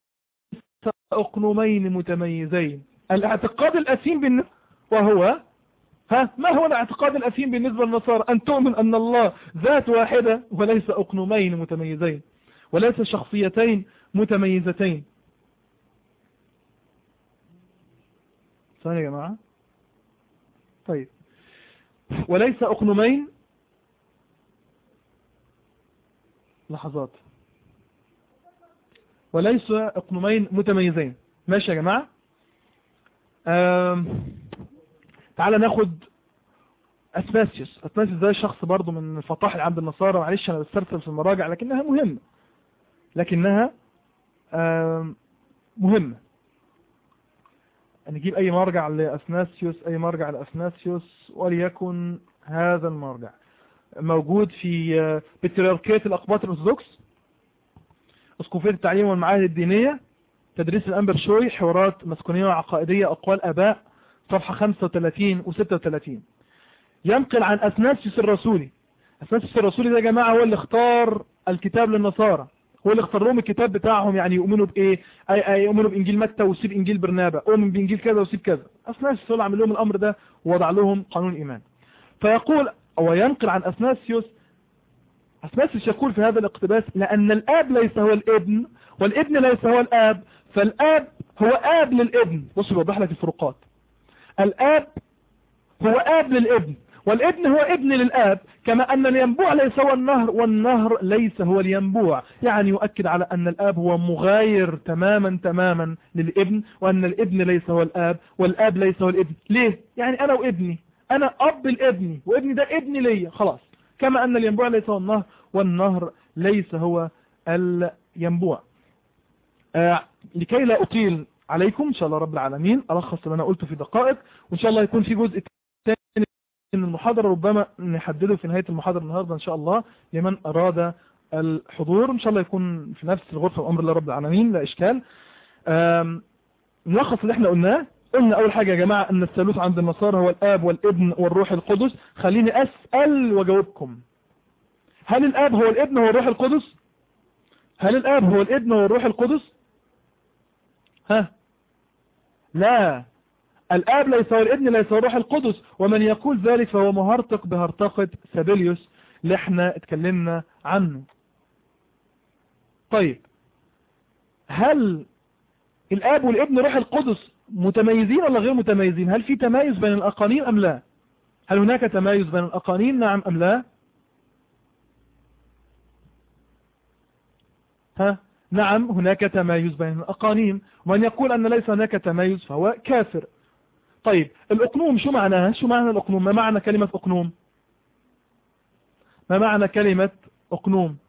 أقنومين متميزين الاعتقاد الأثيم بالنسبة وهو ها ما هو الاعتقاد الأثيم بالنسبة للنصارى أن تؤمن أن الله ذات واحدة وليس أقنومين متميزين وليس شخصيتين متميزتين ثانية يا جماعة طيب وليس أقنومين لحظات وليس أقنومين متميزين ماشي يا جماعة تعال ناخد أثناسيوس أثناسيوس ده شخص برضه من الفطاحل عند النصارى معلش أنا بسترسل في المراجع لكنها مهمة لكنها مهمة نجيب أي مرجع لأثناسيوس أي مرجع لأثناسيوس وليكن هذا المرجع موجود في بترياركية الأقباط الأرثوذكس اسقفية التعليم والمعاهد الدينية تدريس الأنبر شوي حوارات مسكونية وعقائدية أقوال أباء صفحة 35 و 36 ينقل عن أثناسيوس الرسولي أثناسيوس الرسولي ده يا جماعة هو اللي اختار الكتاب للنصارى هو اللي اختار لهم الكتاب بتاعهم يعني يؤمنوا بإيه أي, أي يؤمنوا بإنجيل متى ويسيب إنجيل برنابا أؤمن بإنجيل كذا ويسيب كذا أثناسيوس هو اللي عمل لهم الأمر ده ووضع لهم قانون الإيمان فيقول وينقل عن أثناسيوس أثناسيوس يقول في هذا الاقتباس لأن الآب ليس هو الابن والابن ليس هو الآب فالآب هو آب للابن بص بوضح لك الفروقات الآب هو آب للابن والابن هو ابن للآب كما أن الينبوع ليس هو النهر والنهر ليس هو الينبوع يعني يؤكد على أن الآب هو مغاير تماما تماما للابن وأن الابن ليس هو الآب والآب ليس هو الابن ليه؟ يعني أنا وابني أنا أب الابن وابني ده ابني ليا خلاص كما أن الينبوع ليس هو النهر والنهر ليس هو الينبوع آه لكي لا أطيل عليكم إن شاء الله رب العالمين ألخص اللي أنا قلته في دقائق وإن شاء الله يكون في جزء ثاني من المحاضرة ربما نحدده في نهاية المحاضرة النهاردة إن شاء الله لمن أراد الحضور إن شاء الله يكون في نفس الغرفة بأمر الله رب العالمين لا إشكال نلخص اللي احنا قلناه قلنا أول حاجة يا جماعة أن الثالوث عند النصارى هو الآب والابن والروح القدس خليني أسأل وجاوبكم هل الآب هو الابن هو الروح القدس هل الآب هو الابن هو الروح القدس ها لا الآب ليس هو الابن ليس هو الروح القدس ومن يقول ذلك فهو مهرطق بهرطقة سابيليوس اللي احنا اتكلمنا عنه طيب هل الآب والابن روح القدس متميزين ولا غير متميزين هل في تمايز بين الأقانين أم لا هل هناك تمايز بين الأقانين نعم أم لا ها نعم هناك تمايز بين الأقانيم ومن يقول أن ليس هناك تمايز فهو كافر طيب الأقنوم شو معناها شو معنى الأقنوم ما معنى كلمة أقنوم ما معنى كلمة أقنوم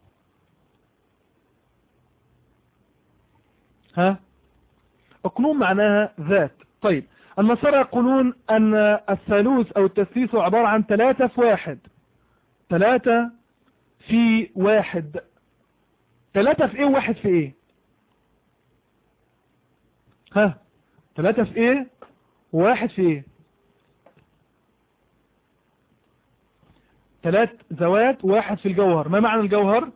ها أقنوم معناها ذات طيب النصارى يقولون أن الثالوث أو التثليث عبارة عن ثلاثة في واحد ثلاثة في واحد ثلاثة في ايه وواحد في ايه ها ثلاثة في ايه وواحد في ايه ثلاث ذوات واحد في الجوهر ما معنى الجوهر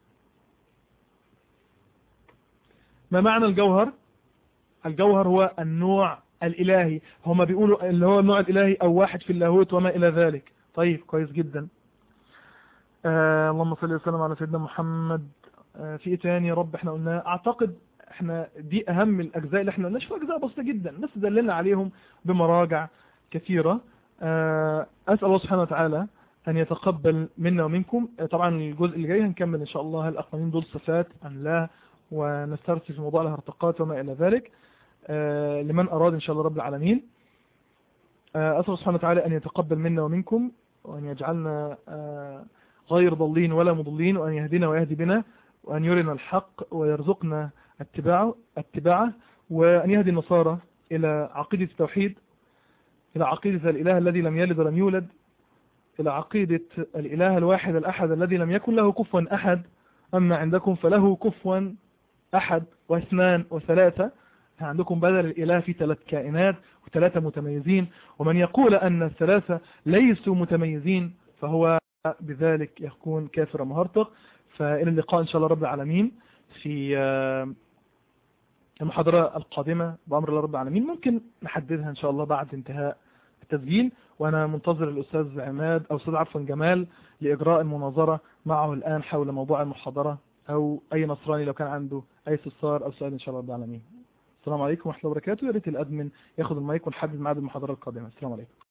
ما معنى الجوهر الجوهر هو النوع الالهي هما بيقولوا اللي هو النوع الالهي او واحد في اللاهوت وما الى ذلك طيب كويس جدا آه اللهم صل وسلم على سيدنا محمد آه في ايه تاني يا رب احنا قلنا اعتقد احنا دي اهم الاجزاء اللي احنا قلناش في اجزاء بسيطه جدا بس دللنا عليهم بمراجع كثيره آه اسال الله سبحانه وتعالى ان يتقبل منا ومنكم آه طبعا الجزء اللي جاي هنكمل ان شاء الله هل الاقوانين دول صفات ام لا ونسترسل في موضوع الهرطقات وما الى ذلك آه لمن اراد ان شاء الله رب العالمين آه اسال الله سبحانه وتعالى ان يتقبل منا ومنكم وان يجعلنا آه غير ضالين ولا مضلين وان يهدينا ويهدي بنا وأن يرنا الحق ويرزقنا اتباعه, اتباعه وأن يهدي النصارى إلى عقيدة التوحيد إلى عقيدة الإله الذي لم يلد ولم يولد إلى عقيدة الإله الواحد الأحد الذي لم يكن له كفوا أحد أما عندكم فله كفوا أحد واثنان وثلاثة عندكم بدل الإله في ثلاث كائنات وثلاثة متميزين ومن يقول أن الثلاثة ليسوا متميزين فهو بذلك يكون كافر مهرطق فإلى اللقاء إن شاء الله رب العالمين في المحاضرة القادمة بأمر الله رب العالمين ممكن نحددها إن شاء الله بعد انتهاء التسجيل وأنا منتظر الأستاذ عماد أو أستاذ عفوا جمال لإجراء المناظرة معه الآن حول موضوع المحاضرة أو أي نصراني لو كان عنده أي استفسار أو سؤال إن شاء الله رب العالمين السلام عليكم ورحمة الله وبركاته يا ريت الأدمن ياخد المايك ونحدد ميعاد المحاضرة القادمة السلام عليكم